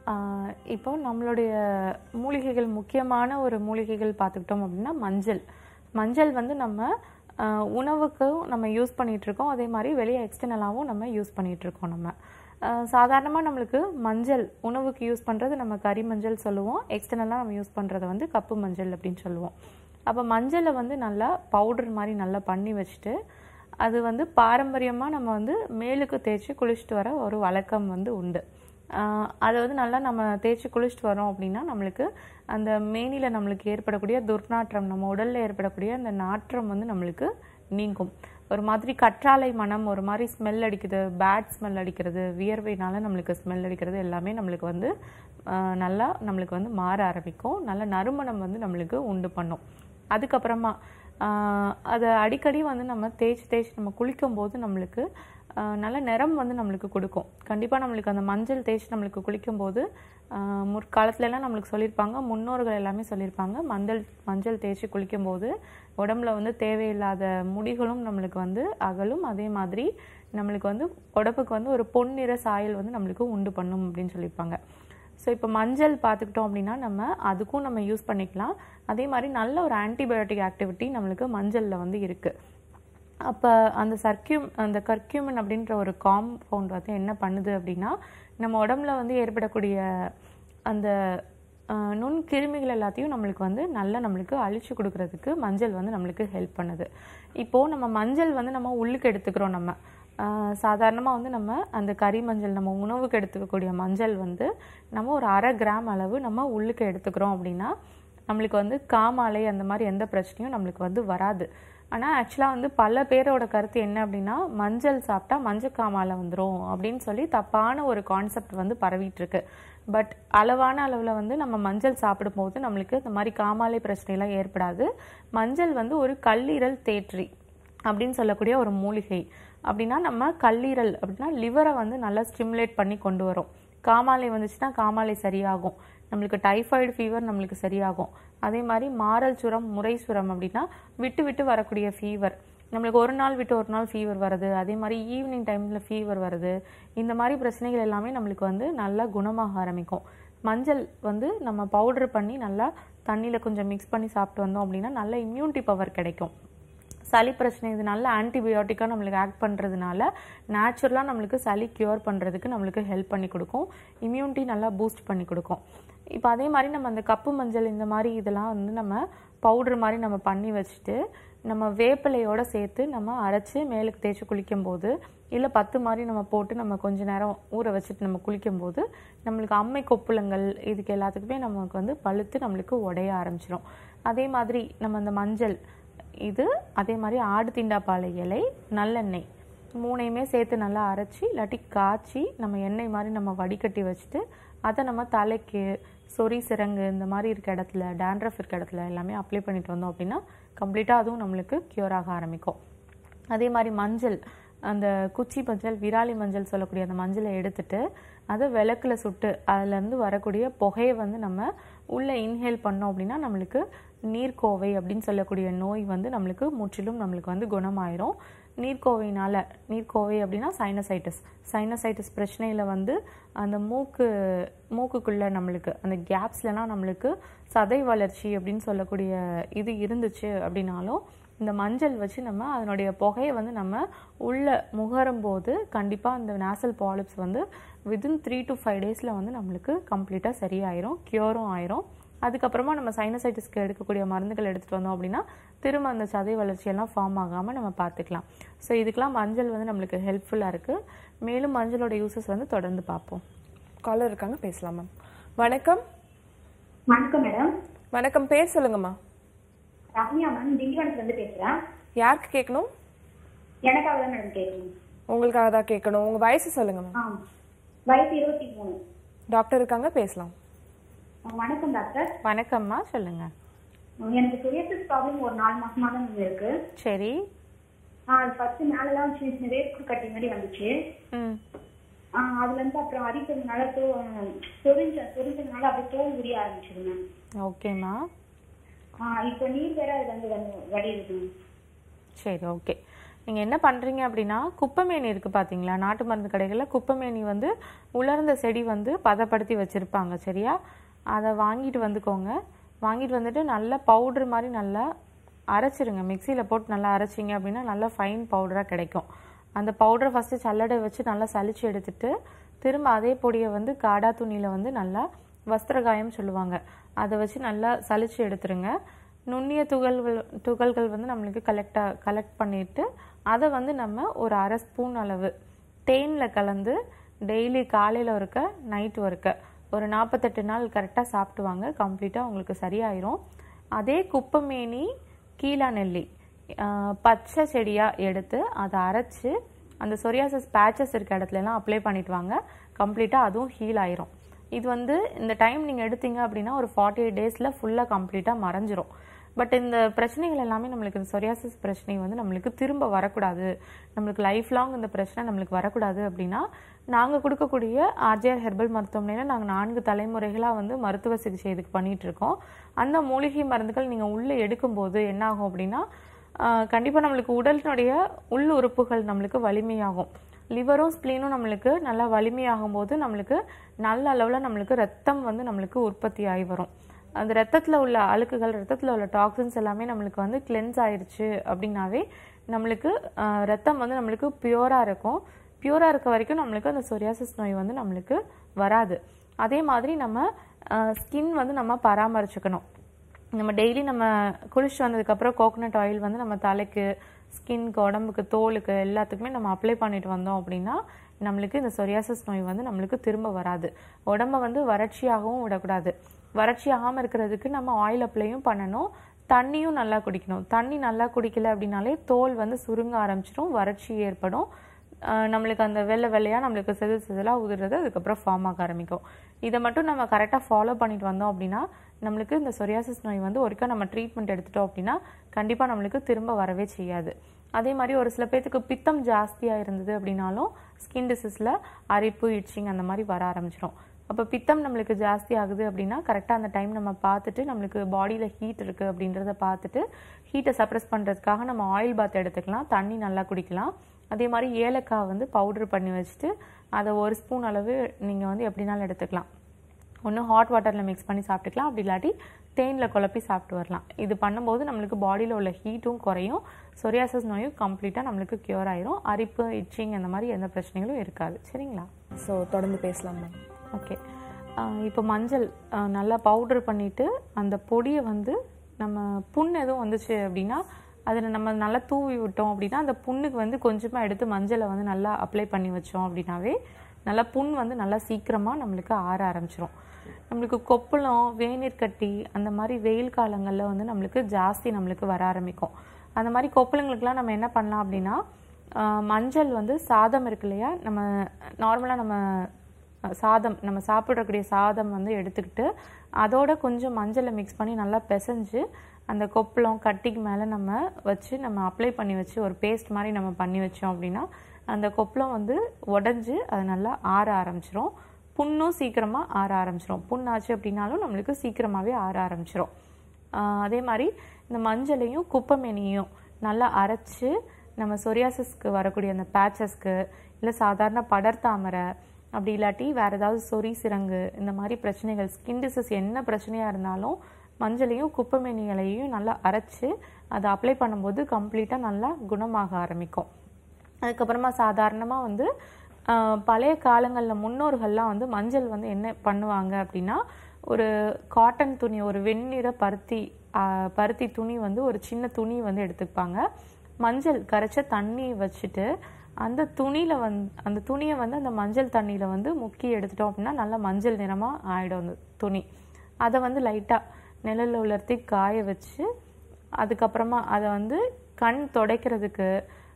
B: இப்போ நம்மளுடைய மூலிகைகள் முக்கியமான ஒரு மூலிகைகள் பார்த்துக்கிட்டோம் அப்படின்னா மஞ்சள் மஞ்சள் வந்து நம்ம ஆஹ், உணவுக்கும் நம்ம யூஸ் பண்ணிட்டு இருக்கோம் அதே மாதிரி வெளியே எக்ஸ்டர்னலாகவும் நம்ம யூஸ் பண்ணிட்டு இருக்கோம் நம்ம சாதாரணமாக நம்மளுக்கு மஞ்சள் உணவுக்கு யூஸ் பண்ணுறது நம்ம கறி மஞ்சள் சொல்லுவோம் எக்ஸ்டர்னலாக நம்ம யூஸ் பண்ணுறது வந்து கப்பு மஞ்சள் அப்படின்னு சொல்லுவோம் அப்போ மஞ்சளை வந்து நல்லா பவுடர் மாதிரி நல்லா பண்ணி வச்சுட்டு அது வந்து பாரம்பரியமாக நம்ம வந்து மேலுக்கு தேய்ச்சி குளிச்சுட்டு வர ஒரு வழக்கம் வந்து உண்டு ஆஹ் அதை வந்து நல்லா நம்ம தேய்ச்சி குளிச்சுட்டு வரோம் அப்படின்னா நம்மளுக்கு அந்த மேனியில் நம்மளுக்கு ஏற்படக்கூடிய துர்நாற்றம் நம்ம உடலில் ஏற்படக்கூடிய அந்த நாற்றம் வந்து நம்மளுக்கு நீங்கும் ஒரு மாதிரி கற்றாழை மனம் ஒரு மாதிரி ஸ்மெல் அடிக்குது பேட் ஸ்மெல் அடிக்கிறது வியர்வைனால நம்மளுக்கு ஸ்மெல் அடிக்கிறது எல்லாமே நம்மளுக்கு வந்து ஆஹ் நல்லா நம்மளுக்கு வந்து மாற ஆரம்பிக்கும் நல்ல நறுமணம் வந்து நம்மளுக்கு உண்டு பண்ணும் அதுக்கப்புறமா ஆஹ் அதை அடிக்கடி வந்து நம்ம தேய்ச்சி தேய்ச்சி நம்ம குளிக்கும் போது நம்மளுக்கு ஆஹ் நல்ல நிறம் வந்து நம்மளுக்கு கொடுக்கும் கண்டிப்பாக நம்மளுக்கு அந்த மஞ்சள் தேய்ச்சி நம்மளுக்கு குளிக்கும்போது ஆஹ் முற்காலத்துலலாம் நம்மளுக்கு சொல்லியிருப்பாங்க முன்னோர்கள் எல்லாமே சொல்லியிருப்பாங்க மஞ்சள் மஞ்சள் தேய்ச்சி குளிக்கும்போது உடம்புல வந்து தேவையில்லாத முடிகளும் நம்மளுக்கு வந்து அகலும் அதே மாதிரி நம்மளுக்கு வந்து உடம்புக்கு வந்து ஒரு பொன்னிற சாயல் வந்து நம்மளுக்கு உண்டு பண்ணும் அப்படின்னு சொல்லியிருப்பாங்க ஸோ இப்போ மஞ்சள் பார்த்துக்கிட்டோம் அப்படின்னா நம்ம அதுக்கும் நம்ம யூஸ் பண்ணிக்கலாம் அதே மாதிரி நல்ல ஒரு ஆன்டிபயோட்டிக் ஆக்டிவிட்டி நம்மளுக்கு மஞ்சளில் வந்து இருக்குது அப்போ அந்த சர்க்கியூம் அந்த கர்க்யூமன் அப்படின்ற ஒரு காம்பவுண்ட் வந்து என்ன பண்ணுது அப்படின்னா நம்ம உடம்புல வந்து ஏற்படக்கூடிய அந்த அஹ், நுண்கிருமிகள் எல்லாத்தையும் நம்மளுக்கு வந்து நல்லா நம்மளுக்கு அழிச்சு கொடுக்கறதுக்கு மஞ்சள் வந்து நம்மளுக்கு ஹெல்ப் பண்ணுது இப்போது நம்ம மஞ்சள் வந்து நம்ம உள்ளுக்கு எடுத்துக்கிறோம் நம்ம சாதாரணமாக வந்து நம்ம அந்த கறி மஞ்சள் நம்ம உணவுக்கு எடுத்துக்கக்கூடிய மஞ்சள் வந்து நம்ம ஒரு அரை கிராம் அளவு நம்ம உள்ளுக்கு எடுத்துக்கிறோம் அப்படின்னா நம்மளுக்கு வந்து காமாலை அந்த மாதிரி எந்த பிரச்சனையும் நம்மளுக்கு வந்து வராது ஆனால் ஆக்சுவலாக வந்து பல பேரோட கருத்து என்ன அப்படின்னா மஞ்சள் சாப்பிட்டா மஞ்சள் காமாலை வந்துடும் அப்படின்னு சொல்லி தப்பான ஒரு கான்செப்ட் வந்து பரவிட்டு இருக்கு பட் அளவான அளவில் வந்து நம்ம மஞ்சள் சாப்பிடும்போது நம்மளுக்கு இந்த மாதிரி காமாலை பிரச்சனைலாம் ஏற்படாது மஞ்சள் வந்து ஒரு கல்லீரல் தேற்றி அப்படின்னு சொல்லக்கூடிய ஒரு மூலிகை அப்படின்னா நம்ம கல்லீரல் அப்படின்னா லிவரை வந்து நல்லா ஸ்டிமுலேட் பண்ணி கொண்டு வரும் காமாலை வந்துச்சுன்னா காமாலை சரியாகும் நம்மளுக்கு டைஃபாய்டு ஃபீவர் நம்மளுக்கு சரியாகும் அதே மாதிரி மாரல் சுரம் முறை சுரம் அப்படின்னா விட்டு விட்டு வரக்கூடிய ஃபீவர் நம்மளுக்கு ஒரு நாள் விட்டு ஒரு நாள் ஃபீவர் வருது அதே மாதிரி ஈவினிங் டைமில் ஃபீவர் வருது இந்த மாதிரி பிரச்சனைகள் எல்லாமே நம்மளுக்கு வந்து நல்லா குணமாக ஆரம்பிக்கும் மஞ்சள் வந்து நம்ம பவுடர் பண்ணி நல்லா தண்ணியில் கொஞ்சம் மிக்ஸ் பண்ணி சாப்பிட்டு வந்தோம் அப்படின்னா நல்ல இம்யூனிட்டி பவர் கிடைக்கும் சளி பிரச்சனை இது நல்ல ஆன்டிபயோட்டிக்காக நம்மளுக்கு ஆக்ட் பண்ணுறதுனால நேச்சுரலாக நம்மளுக்கு சளி க்யூர் பண்ணுறதுக்கு நம்மளுக்கு ஹெல்ப் பண்ணி கொடுக்கும் இம்யூனிட்டி நல்லா பூஸ்ட் பண்ணி கொடுக்கும் இப்போ அதே மாதிரி நம்ம அந்த கப்பு மஞ்சள் இந்த மாதிரி இதெல்லாம் வந்து நம்ம பவுடர் மாதிரி நம்ம பண்ணி வச்சுட்டு நம்ம வேப்பிலையோட சேர்த்து நம்ம அரைச்சி மேலுக்கு தேய்ச்சி குளிக்கும்போது இல்லை பத்து மாதிரி நம்ம போட்டு நம்ம கொஞ்ச நேரம் ஊற வச்சுட்டு நம்ம குளிக்கும்போது நம்மளுக்கு அம்மை கொப்புளங்கள் இதுக்கு எல்லாத்துக்குமே நமக்கு வந்து பழுத்து நம்மளுக்கு உடைய ஆரம்பிச்சிடும் அதே மாதிரி நம்ம அந்த மஞ்சள் இது அதே மாதிரி ஆடு திண்டாப்பாலை இலை நல்லெண்ணெய் மூணையுமே சேர்த்து நல்லா அரைச்சி இல்லாட்டி காய்ச்சி நம்ம எண்ணெய் மாதிரி நம்ம வடிகட்டி வச்சுட்டு அதை நம்ம தலைக்கு சொறி சிரங்கு இந்த மாதிரி இருக்க இடத்துல டேண்ட்ரஃப் இருக்க இடத்துல எல்லாமே அப்ளை பண்ணிட்டு வந்தோம் அப்படின்னா கம்ப்ளீட்டாக அதுவும் நம்மளுக்கு க்யூர் ஆக ஆரம்பிக்கும் அதே மாதிரி மஞ்சள் அந்த குச்சி மஞ்சள் விராலி மஞ்சள் சொல்லக்கூடிய அந்த மஞ்சளை எடுத்துட்டு அதை விளக்குல சுட்டு அதுலேருந்து வரக்கூடிய புகையை வந்து நம்ம உள்ளே இன்ஹேல் பண்ணோம் அப்படின்னா நம்மளுக்கு நீர்க்கோவை அப்படின்னு சொல்லக்கூடிய நோய் வந்து நம்மளுக்கு முற்றிலும் நம்மளுக்கு வந்து குணமாயிரும் நீர்க்கோவையினால நீர்க்கோவை அப்படின்னா சைனசைட்டிஸ் சைனசைட்டிஸ் பிரச்சனையில் வந்து அந்த மூக்கு மூக்குக்குள்ள நம்மளுக்கு அந்த கேப்ஸ்லலாம் நம்மளுக்கு சதை வளர்ச்சி அப்படின்னு சொல்லக்கூடிய இது இருந்துச்சு அப்படின்னாலும் இந்த மஞ்சள் வச்சு நம்ம அதனுடைய புகையை வந்து நம்ம உள்ள முகரும் போது கண்டிப்பாக அந்த நேசல் பாலிப்ஸ் வந்து வித்தின் த்ரீ டு ஃபைவ் டேஸில் வந்து நம்மளுக்கு கம்ப்ளீட்டாக சரியாயிரும் க்யூரும் ஆயிரும் அதுக்கப்புறமா நம்ம சைனசைட்டிஸ்க்கு எடுக்கக்கூடிய மருந்துகள் எடுத்துகிட்டு வந்தோம் அப்படின்னா திரும்ப அந்த சதை வளர்ச்சியெல்லாம் ஃபார்ம் ஆகாமல் நம்ம பார்த்துக்கலாம் ஸோ இதுக்கெல்லாம் மஞ்சள் வந்து நம்மளுக்கு ஹெல்ப்ஃபுல்லாக இருக்குது மேலும் மஞ்சளோட யூசஸ் வந்து தொடர்ந்து பார்ப்போம்
A: காலர் இருக்காங்க பேசலாம் மேம் வணக்கம்
E: வணக்கம் மேடம்
A: வணக்கம் பேர் சொல்லுங்கம்மா
E: ரம்யா மேம் திண்டிவனத்துல இருந்து பேசுறேன்
A: யாருக்கு கேட்கணும்
E: எனக்காக தான் மேடம் கேட்கணும்
A: உங்களுக்காக தான் கேட்கணும் உங்க வயசு சொல்லுங்க மேம்
E: ஆ வயசு இருபத்தி மூணு
A: டாக்டர் இருக்காங்க பேசலாம்
E: ஆ, வணக்கம் டாக்டர்
B: வணக்கம்மா சொல்லுங்க
E: எனக்கு சொரியாசிஸ் ப்ராப்ளம் ஒரு நாலு மாசமா தான் மேம் இருக்கு
B: சரி
E: ஆ ஃபர்ஸ்ட் மேலெல்லாம் சின்ன சின்ன வேர்க்கு கட்டி மாதிரி வந்துச்சு
B: ம்
E: ஆ, அதுல இருந்து அப்புறம் அரிக்கிறதுனால தோ சொரிஞ்ச சொரிஞ்சதுனால அப்படியே தோல் உரிய ஆரம்பிச்சது மேம்
B: ஓகேம்மா
E: ஆ, இப்போ நீர் வேற அதுல இருந்து வந்து வடியுது மேம்
B: சரி ஓகே நீங்கள் என்ன பண்ணுறீங்க அப்படின்னா குப்பைமேனி இருக்குது பார்த்தீங்களா நாட்டு மருந்து கடைகளில் குப்பைமேனி வந்து உலர்ந்த செடி வந்து பதப்படுத்தி வச்சுருப்பாங்க சரியா அதை வாங்கிட்டு வந்துக்கோங்க வாங்கிட்டு வந்துட்டு நல்லா பவுட்ரு மாதிரி நல்லா அரைச்சிருங்க மிக்சியில் போட்டு நல்லா அரைச்சிங்க அப்படின்னா நல்லா ஃபைன் பவுடராக கிடைக்கும் அந்த பவுடரை ஃபஸ்ட்டு சல்லடை வச்சு நல்லா சலிச்சு எடுத்துட்டு திரும்ப அதே பொடியை வந்து காடா துணியில் வந்து நல்லா வஸ்திரகாயம் சொல்லுவாங்க அதை வச்சு நல்லா சலிச்சு எடுத்துருங்க நுண்ணிய துகள்கள் துகள்கள் வந்து நம்மளுக்கு கலெக்டாக கலெக்ட் பண்ணிட்டு அதை வந்து நம்ம ஒரு அரை ஸ்பூன் அளவு தேனில் கலந்து டெய்லி காலையில் ஒருக்க நைட் ஒருக்க ஒரு நாற்பத்தெட்டு நாள் கரெக்டாக சாப்பிட்டு கம்ப்ளீட்டாக உங்களுக்கு சரியாயிரும் அதே குப்பைமேனி கீழா நெல்லி ஆஹ் பச்சை செடியாக எடுத்து அதை அரைச்சு அந்த சொரியாசஸ் பேச்சஸ் இருக்க இடத்துல எல்லாம் அப்ளை பண்ணிட்டு வாங்க கம்ப்ளீட்டாக அதுவும் ஹீல் ஆயிரும் இது வந்து இந்த டைம் நீங்கள் எடுத்தீங்க அப்படின்னா ஒரு ஃபார்ட்டி எயிட் டேஸில் ஃபுல்லாக கம்ப்ளீட்டாக மறைஞ்சிரும் பட் இந்த பிரச்சனைகள் எல்லாமே நம்மளுக்கு இந்த சொரியாசிஸ் பிரச்சனை வந்து நம்மளுக்கு திரும்ப வரக்கூடாது நம்மளுக்கு லைஃப் லாங் இந்த பிரச்சனை நம்மளுக்கு வரக்கூடாது அப்படின்னா நாங்கள் கொடுக்கக்கூடிய ஆர்ஜிஆர் ஹெர்பல் மருத்துவமனையில் நாங்கள் நான்கு தலைமுறைகளாக வந்து மருத்துவ சிகிச்சை இதுக்கு பண்ணிட்டு இருக்கோம் அந்த மூலிகை மருந்துகள் நீங்கள் உள்ளே எடுக்கும்போது என்ன ஆகும் அப்படின்னா கண்டிப்பாக நம்மளுக்கு உடலினுடைய உள் உறுப்புகள் நம்மளுக்கு வலிமையாகும் லிவரும் ஸ்ப்ளீனும் நம்மளுக்கு நல்லா வலிமையாகும் போது நம்மளுக்கு நல்ல அளவில் நம்மளுக்கு ரத்தம் வந்து நம்மளுக்கு உற்பத்தி ஆகி வரும் அந்த ரத்தத்தில் உள்ள அழுக்குகள் ரத்தத்தில் உள்ள டாக்ஸின்ஸ் எல்லாமே நம்மளுக்கு வந்து கிளென்ஸ் ஆயிடுச்சு அப்படின்னாவே நம்மளுக்கு ஆஹ், ரத்தம் வந்து நம்மளுக்கு பியூராக இருக்கும் பியூராக இருக்க வரைக்கும் நம்மளுக்கு அந்த சொரியாசிஸ் நோய் வந்து நம்மளுக்கு வராது அதே மாதிரி நம்ம ஸ்கின் வந்து நம்ம பராமரிச்சுக்கணும் நம்ம டெய்லி நம்ம குளிச்சுட்டு வந்ததுக்கப்புறம் கோகனட் ஆயில் வந்து நம்ம தலைக்கு ஸ்கின்க்கு உடம்புக்கு தோலுக்கு எல்லாத்துக்குமே நம்ம அப்ளை பண்ணிட்டு வந்தோம் அப்படின்னா நம்மளுக்கு இந்த சொரியாசிஸ் நோய் வந்து நம்மளுக்கு திரும்ப வராது உடம்ப வந்து வறட்சியாகவும் விடக்கூடாது வறட்சி ஆகாமல் இருக்கிறதுக்கு நம்ம ஆயில் அப்ளையும் பண்ணணும் தண்ணியும் நல்லா குடிக்கணும் தண்ணி நல்லா குடிக்கல அப்படின்னாலே தோல் வந்து சுருங்க ஆரம்பிச்சிடும் வறட்சி ஏற்படும் ஆஹ் நம்மளுக்கு அந்த வெள்ளை வெள்ளையா நம்மளுக்கு செதில் செதிலாக உதிர்றது அதுக்கப்புறம் ஃபார்ம் ஆக ஆரம்பிக்கும் இதை மட்டும் நம்ம கரெக்டாக ஃபாலோ பண்ணிட்டு வந்தோம் அப்படின்னா நம்மளுக்கு இந்த சொரியாசிஸ் நோய் வந்து ஒருக்கா நம்ம ட்ரீட்மெண்ட் எடுத்துட்டோம் அப்படின்னா கண்டிப்பாக நம்மளுக்கு திரும்ப வரவே செய்யாது அதே மாதிரி ஒரு சில பேர்த்துக்கு பித்தம் ஜாஸ்தியாக இருந்தது அப்படின்னாலும் ஸ்கின் டிசீஸில் அரிப்பு இச்சிங் அந்த மாதிரி வர ஆரம்பிச்சிடும் அப்போ பித்தம் நம்மளுக்கு ஜாஸ்தி ஆகுது அப்படின்னா கரெக்டாக அந்த டைம் நம்ம பார்த்துட்டு நம்மளுக்கு பாடியில் ஹீட் இருக்குது அப்படின்றத பார்த்துட்டு ஹீட்டை சப்ரஸ் பண்ணுறதுக்காக நம்ம ஆயில் பாத் எடுத்துக்கலாம் தண்ணி நல்லா குடிக்கலாம் அதே மாதிரி ஏலக்காய் வந்து பவுடர் பண்ணி வச்சுட்டு அதை ஒரு ஸ்பூன் அளவு நீங்கள் வந்து எப்படினாலும் எடுத்துக்கலாம் ஒன்று ஹாட் வாட்டரில் மிக்ஸ் பண்ணி சாப்பிட்டுக்கலாம் அப்படி இல்லாட்டி தேனில் குழப்பி சாப்பிட்டு வரலாம் இது பண்ணும்போது நம்மளுக்கு பாடியில் உள்ள ஹீட்டும் குறையும் சொரியாசஸ் நோயும் கம்ப்ளீட்டாக நம்மளுக்கு க்யூர் ஆயிரும் அரிப்பு இச்சிங் அந்த மாதிரி எந்த பிரச்சனைகளும் இருக்காது சரிங்களா
A: ஸோ தொடர்ந்து பேசலாம் மேம்
B: ஓகே இப்போ மஞ்சள் ஆஹ் நல்லா பவுடர் பண்ணிட்டு அந்த பொடியை வந்து நம்ம புண் எதுவும் வந்துச்சு அப்படின்னா அதில் நம்ம நல்லா தூவி விட்டோம் அப்படின்னா அந்த புண்ணுக்கு வந்து கொஞ்சமாக எடுத்து மஞ்சளை வந்து நல்லா அப்ளை பண்ணி வச்சோம் அப்படின்னாவே நல்லா புண் வந்து நல்லா சீக்கிரமாக நம்மளுக்கு ஆற ஆரம்பிச்சிரும் நம்மளுக்கு கொப்பளம் வேநீர் கட்டி அந்த மாதிரி வெயில் காலங்களில் வந்து நம்மளுக்கு ஜாஸ்தி நம்மளுக்கு வர ஆரம்பிக்கும் அந்த மாதிரி கொப்பளங்களுக்குலாம் நம்ம என்ன பண்ணலாம் அப்படின்னா ஆஹ் மஞ்சள் வந்து சாதம் இருக்கு இல்லையா நம்ம நார்மலாக நம்ம அஹ் சாதம் நம்ம சாப்பிடக்கூடிய சாதம் வந்து எடுத்துக்கிட்டு அதோட கொஞ்சம் மஞ்சளை மிக்ஸ் பண்ணி நல்லா பிசைஞ்சு அந்த கொப்பளம் கட்டிக்கு மேலே நம்ம வச்சு நம்ம அப்ளை பண்ணி வச்சு ஒரு பேஸ்ட் மாதிரி நம்ம பண்ணி வச்சோம் அப்படின்னா அந்த கொப்பளம் வந்து உடஞ்சி அது நல்லா ஆற ஆரம்பிச்சிரும் புண்ணும் சீக்கிரமாக ஆற ஆரம்பிச்சிரும் புண் ஆச்சு அப்படின்னாலும் நம்மளுக்கு சீக்கிரமாகவே ஆற ஆரம்பிச்சிரும் ஆஹ் அதே மாதிரி இந்த மஞ்சளையும் குப்பைமேனியும் நல்லா அரைச்சு நம்ம சொரியாசிஸ்க்கு வரக்கூடிய அந்த பேச்சஸ்க்கு இல்லை சாதாரண படர்தாமரை அப்படி இல்லாட்டி வேற ஏதாவது சொறி சிரங்கு இந்த மாதிரி பிரச்சனைகள் ஸ்கின் டிசீஸ் என்ன பிரச்சனையாக இருந்தாலும் மஞ்சளையும் குப்பைமேனி இலையையும் நல்லா அரைச்சு அதை அப்ளை பண்ணும்போது கம்ப்ளீட்டாக நல்லா குணமாக ஆரம்பிக்கும் அதுக்கப்புறமா சாதாரணமாக வந்து ஆஹ், பழைய காலங்களில் முன்னோர்கள்லாம் வந்து மஞ்சள் வந்து என்ன பண்ணுவாங்க அப்படின்னா ஒரு காட்டன் துணி ஒரு வெண்ணிற பருத்தி ஆஹ், பருத்தி துணி வந்து ஒரு சின்ன துணி வந்து எடுத்துப்பாங்க மஞ்சள் கரைச்ச தண்ணி வச்சுட்டு அந்த துணியில் வந் அந்த துணியை வந்து அந்த மஞ்சள் தண்ணியில் வந்து முக்கி எடுத்துட்டோம் அப்படின்னா நல்லா மஞ்சள் நிறமாக ஆயிடும் அந்த துணி அதை வந்து லைட்டாக நிழல்ல உலர்த்தி காய வச்சு அதுக்கப்புறமா அதை வந்து கண் துடைக்கிறதுக்கு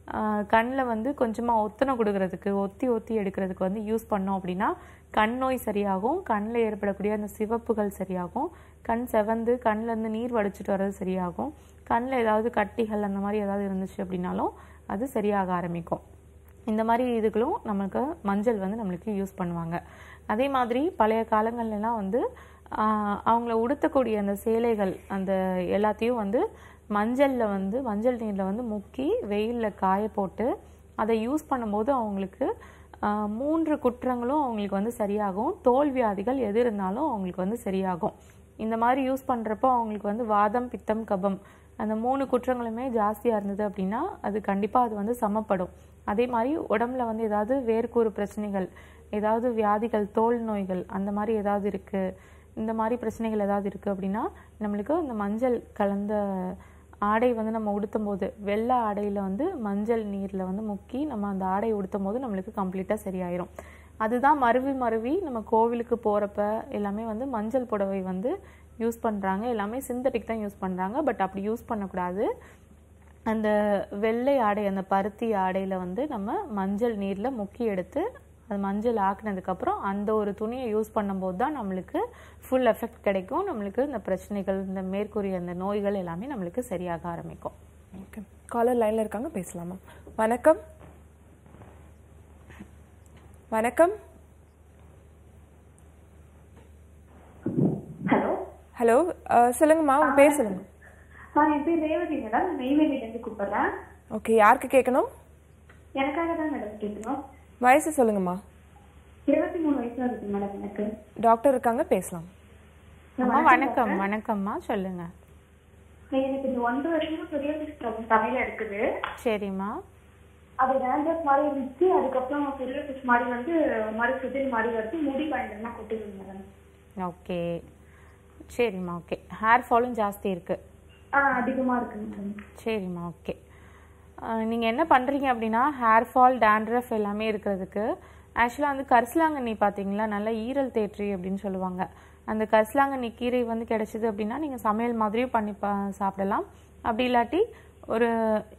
B: கண்ணில் வந்து கொஞ்சமாக ஒத்தனை கொடுக்கறதுக்கு ஒத்தி ஒத்தி எடுக்கிறதுக்கு வந்து யூஸ் பண்ணோம் அப்படின்னா கண் நோய் சரியாகும் கண்ணில் ஏற்படக்கூடிய அந்த சிவப்புகள் சரியாகும் கண் செவந்து கண்ணில் இருந்து நீர் வடிச்சிட்டு வர்றது சரியாகும் கண்ணில் ஏதாவது கட்டிகள் அந்த மாதிரி ஏதாவது இருந்துச்சு அப்படின்னாலும் அது சரியாக ஆரம்பிக்கும் இந்த மாதிரி இதுகளும் நமக்கு மஞ்சள் வந்து நம்மளுக்கு யூஸ் பண்ணுவாங்க அதே மாதிரி பழைய காலங்கள்லாம் வந்து ஆஹ், அவங்கள உடுத்தக்கூடிய அந்த சேலைகள் அந்த எல்லாத்தையும் வந்து மஞ்சளில் வந்து மஞ்சள் நீரில் வந்து முக்கி வெயிலில் காய போட்டு அதை யூஸ் பண்ணும்போது அவங்களுக்கு ஆஹ், மூன்று குற்றங்களும் அவங்களுக்கு வந்து சரியாகும் தோல் வியாதிகள் எது இருந்தாலும் அவங்களுக்கு வந்து சரியாகும் இந்த மாதிரி யூஸ் பண்ணுறப்போ அவங்களுக்கு வந்து வாதம் பித்தம் கபம் அந்த மூணு குற்றங்களுமே ஜாஸ்தியாக இருந்தது அப்படின்னா அது கண்டிப்பாக அது வந்து சமப்படும் அதே மாதிரி உடம்புல வந்து ஏதாவது வேர்க்கூறு பிரச்சனைகள் ஏதாவது வியாதிகள் தோல் நோய்கள் அந்த மாதிரி ஏதாவது இருக்குது இந்த மாதிரி பிரச்சனைகள் ஏதாவது இருக்குது அப்படின்னா நம்மளுக்கு இந்த மஞ்சள் கலந்த ஆடை வந்து நம்ம உடுத்தும் போது வெள்ளை ஆடையில் வந்து மஞ்சள் நீரில் வந்து முக்கி நம்ம அந்த ஆடை உடுத்தும் போது நம்மளுக்கு கம்ப்ளீட்டாக சரியாயிரும் அதுதான் மருவி மருவி நம்ம கோவிலுக்கு போகிறப்ப எல்லாமே வந்து மஞ்சள் புடவை வந்து யூஸ் பண்ணுறாங்க எல்லாமே சிந்தட்டிக் தான் யூஸ் பண்ணுறாங்க பட் அப்படி யூஸ் பண்ணக்கூடாது அந்த வெள்ளை ஆடை அந்த பருத்தி ஆடையில் வந்து நம்ம மஞ்சள் நீரில் முக்கி எடுத்து அது மஞ்சள் ஆக்குனதுக்கப்புறம் அந்த ஒரு துணியை யூஸ் பண்ணும்போது தான் நம்மளுக்கு ஃபுல் எஃபெக்ட் கிடைக்கும் நம்மளுக்கு இந்த பிரச்சனைகள் இந்த மேற்கூறிய அந்த நோய்கள் எல்லாமே நம்மளுக்கு சரியாக ஆரம்பிக்கும்
A: ஓகே காலர் லைன்ல இருக்காங்க பேசலாமா வணக்கம் வணக்கம்
E: ஹலோ
A: ஹலோ சொல்லுங்கம்மா உங்க பேர் சொல்லுங்க
E: ஆ என் பேர் ரேவதி மேடம் நெய்வேலியிலேருந்து கூப்பிடுறேன்
A: ஓகே யாருக்கு கேட்கணும்
E: எனக்காக தான் மேடம் கேட்கணும்
A: வயசு சொல்லுங்கம்மா
E: இருபத்தி மூணு வயசு இருக்கு மேடம் எனக்கு
A: டாக்டர் இருக்காங்க பேசலாம்
B: அம்மா வணக்கம் வணக்கம்மா சொல்லுங்க
E: எனக்கு இந்த ஒன்றரை வருஷமா சொரியாசிஸ் ப்ராப்ளம் தலையில இருக்குது
B: சரிம்மா
E: அது டேண்ட்ரஸ் மாதிரி இருந்துச்சு அதுக்கப்புறம் சொரியாசிஸ் மாதிரி வந்து ஒரு மாதிரி சுதில் மாதிரி வருது முடி பயங்கரமா கொட்டுது மேடம்
B: ஓகே சரிம்மா ஓகே ஹேர் ஃபாலும் ஜாஸ்தி இருக்குது
E: ஆ அதிகமா இருக்கு மேடம்
B: சரிம்மா ஓகே நீங்கள் என்ன பண்ணுறீங்க அப்படின்னா ஹேர் ஃபால் டேண்ட்ரஃப் எல்லாமே இருக்கிறதுக்கு ஆக்சுவலாக வந்து கரிசலாங்கண்ணி பார்த்தீங்களா நல்ல ஈரல் தேற்றி அப்படின்னு சொல்லுவாங்க அந்த கரிசலாங்கண்ணி கீரை வந்து கிடைச்சிது அப்படின்னா நீங்கள் சமையல் மாதிரியும் பண்ணி பா சாப்பிடலாம் அப்படி இல்லாட்டி ஒரு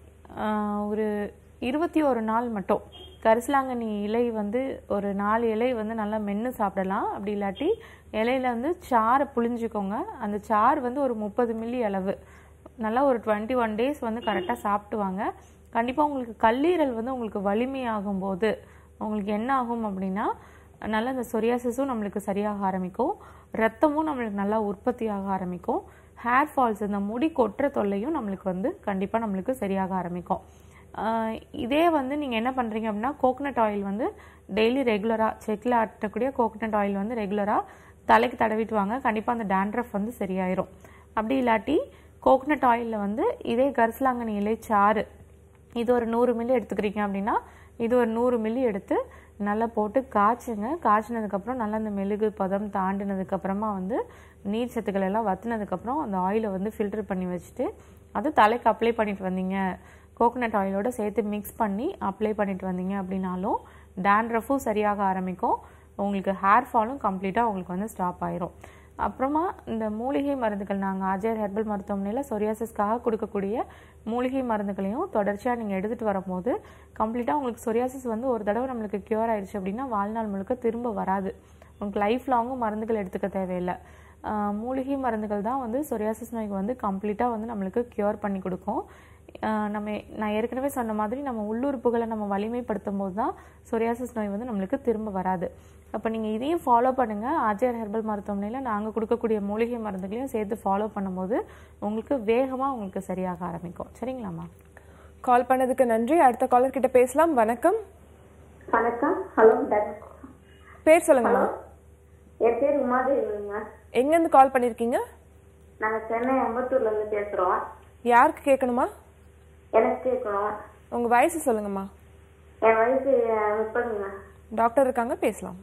B: ஆஹ், ஒரு இருபத்தி ஒரு நாள் மட்டும் கரிசலாங்கண்ணி இலை வந்து ஒரு நாலு இலை வந்து நல்லா மென்று சாப்பிடலாம் அப்படி இல்லாட்டி இலையில வந்து சாறை புழிஞ்சுக்கோங்க அந்த சாறு வந்து ஒரு முப்பது மில்லி அளவு நல்லா ஒரு டுவெண்ட்டி ஒன் டேஸ் வந்து கரெக்டாக சாப்பிட்டு வாங்க கண்டிப்பாக உங்களுக்கு கல்லீரல் வந்து உங்களுக்கு வலிமையாகும் போது உங்களுக்கு என்ன ஆகும் அப்படின்னா நல்லா இந்த சொரியாசிஸும் நம்மளுக்கு சரியாக ஆரம்பிக்கும் ரத்தமும் நம்மளுக்கு நல்லா உற்பத்தியாக ஆரம்பிக்கும் ஹேர் ஃபால்ஸ் இந்த முடி கொட்டுற தொல்லையும் நம்மளுக்கு வந்து கண்டிப்பாக நம்மளுக்கு சரியாக ஆரம்பிக்கும் ஆஹ் இதே வந்து நீங்கள் என்ன பண்ணுறீங்க அப்படின்னா கோகனட் ஆயில் வந்து டெய்லி ரெகுலராக செக்கில் ஆட்டக்கூடிய கோகனட் ஆயில் வந்து ரெகுலராக தலைக்கு தடவிட்டு வாங்க கண்டிப்பாக அந்த டேண்ட்ரஃப் வந்து சரியாயிரும் அப்படி இல்லாட்டி கோகனட் ஆயிலில் வந்து இதே கரிசலாங்கண்ணி இலை சாறு இது ஒரு நூறு மில்லி எடுத்துக்கிறீங்க அப்படின்னா இது ஒரு நூறு மில்லி எடுத்து நல்லா போட்டு காய்ச்சுங்க காய்ச்சினதுக்கப்புறம் நல்லா அந்த மெழுகு பதம் தாண்டினதுக்கப்புறமா வந்து நீர் சத்துக்கள் எல்லாம் வத்துனதுக்கப்புறம் அந்த ஆயிலை வந்து ஃபில்டர் பண்ணி வச்சுட்டு அது தலைக்கு அப்ளை பண்ணிட்டு வந்தீங்க கோகனட் ஆயிலோட சேர்த்து மிக்ஸ் பண்ணி அப்ளை பண்ணிட்டு வந்தீங்க அப்படின்னாலும் டேண்ட்ரஃபும் சரியாக ஆரம்பிக்கும் உங்களுக்கு ஹேர் ஃபாலும் கம்ப்ளீட்டாக உங்களுக்கு வந்து ஸ்டாப் ஆயிரும் அப்புறமா இந்த மூலிகை மருந்துகள் நாங்கள் ஆஜர் ஹெர்பல் மருத்துவமனையில் சொரியாசிஸ்க்காக கொடுக்கக்கூடிய மூலிகை மருந்துகளையும் தொடர்ச்சியாக நீங்கள் எடுத்துகிட்டு வரும்போது கம்ப்ளீட்டாக உங்களுக்கு சொரியாசிஸ் வந்து ஒரு தடவை நம்மளுக்கு க்யூர் ஆயிடுச்சு அப்படின்னா வாழ்நாள் முழுக்க திரும்ப வராது உங்களுக்கு லைஃப் லாங்கும் மருந்துகள் எடுத்துக்க தேவையில்லை ஆஹ் மூலிகை மருந்துகள் தான் வந்து சொரியாசிஸ் நோய்க்கு வந்து கம்ப்ளீட்டாக வந்து நம்மளுக்கு க்யூர் பண்ணி கொடுக்கும் ஆஹ் நம்ம நான் ஏற்கனவே சொன்ன மாதிரி நம்ம உள்ளுறுப்புகளை நம்ம வலிமைப்படுத்தும் போது தான் சொரியாசிஸ் நோய் வந்து நம்மளுக்கு திரும்ப வராது அப்போ நீங்கள் இதையும் ஃபாலோ பண்ணுங்கள் ஆர்ஜிஆர் ஹெர்பல் மருத்துவமனையில் நாங்கள் கொடுக்கக்கூடிய மூலிகை மருந்துகளையும் சேர்த்து ஃபாலோ பண்ணும்போது உங்களுக்கு வேகமாக உங்களுக்கு சரியாக ஆரம்பிக்கும் சரிங்களாம்மா
A: கால் பண்ணதுக்கு நன்றி அடுத்த காலர் கிட்ட பேசலாம் வணக்கம்
F: வணக்கம் ஹலோ டாக்டர்
A: பேர் சொல்லுங்கம்மா
F: என் பேர் உமாதேவிங்க
A: எங்கேருந்து கால் பண்ணியிருக்கீங்க
F: நாங்க சென்னை அம்பத்தூர்ல இருந்து பேசுறோம்
A: யாருக்கு கேட்கணுமா
F: எனக்கு கேட்கணும்
A: உங்க வயசு சொல்லுங்கம்மா
F: என் வயசு அஹ், முப்பதுங்க
A: டாக்டர் இருக்காங்க பேசலாம்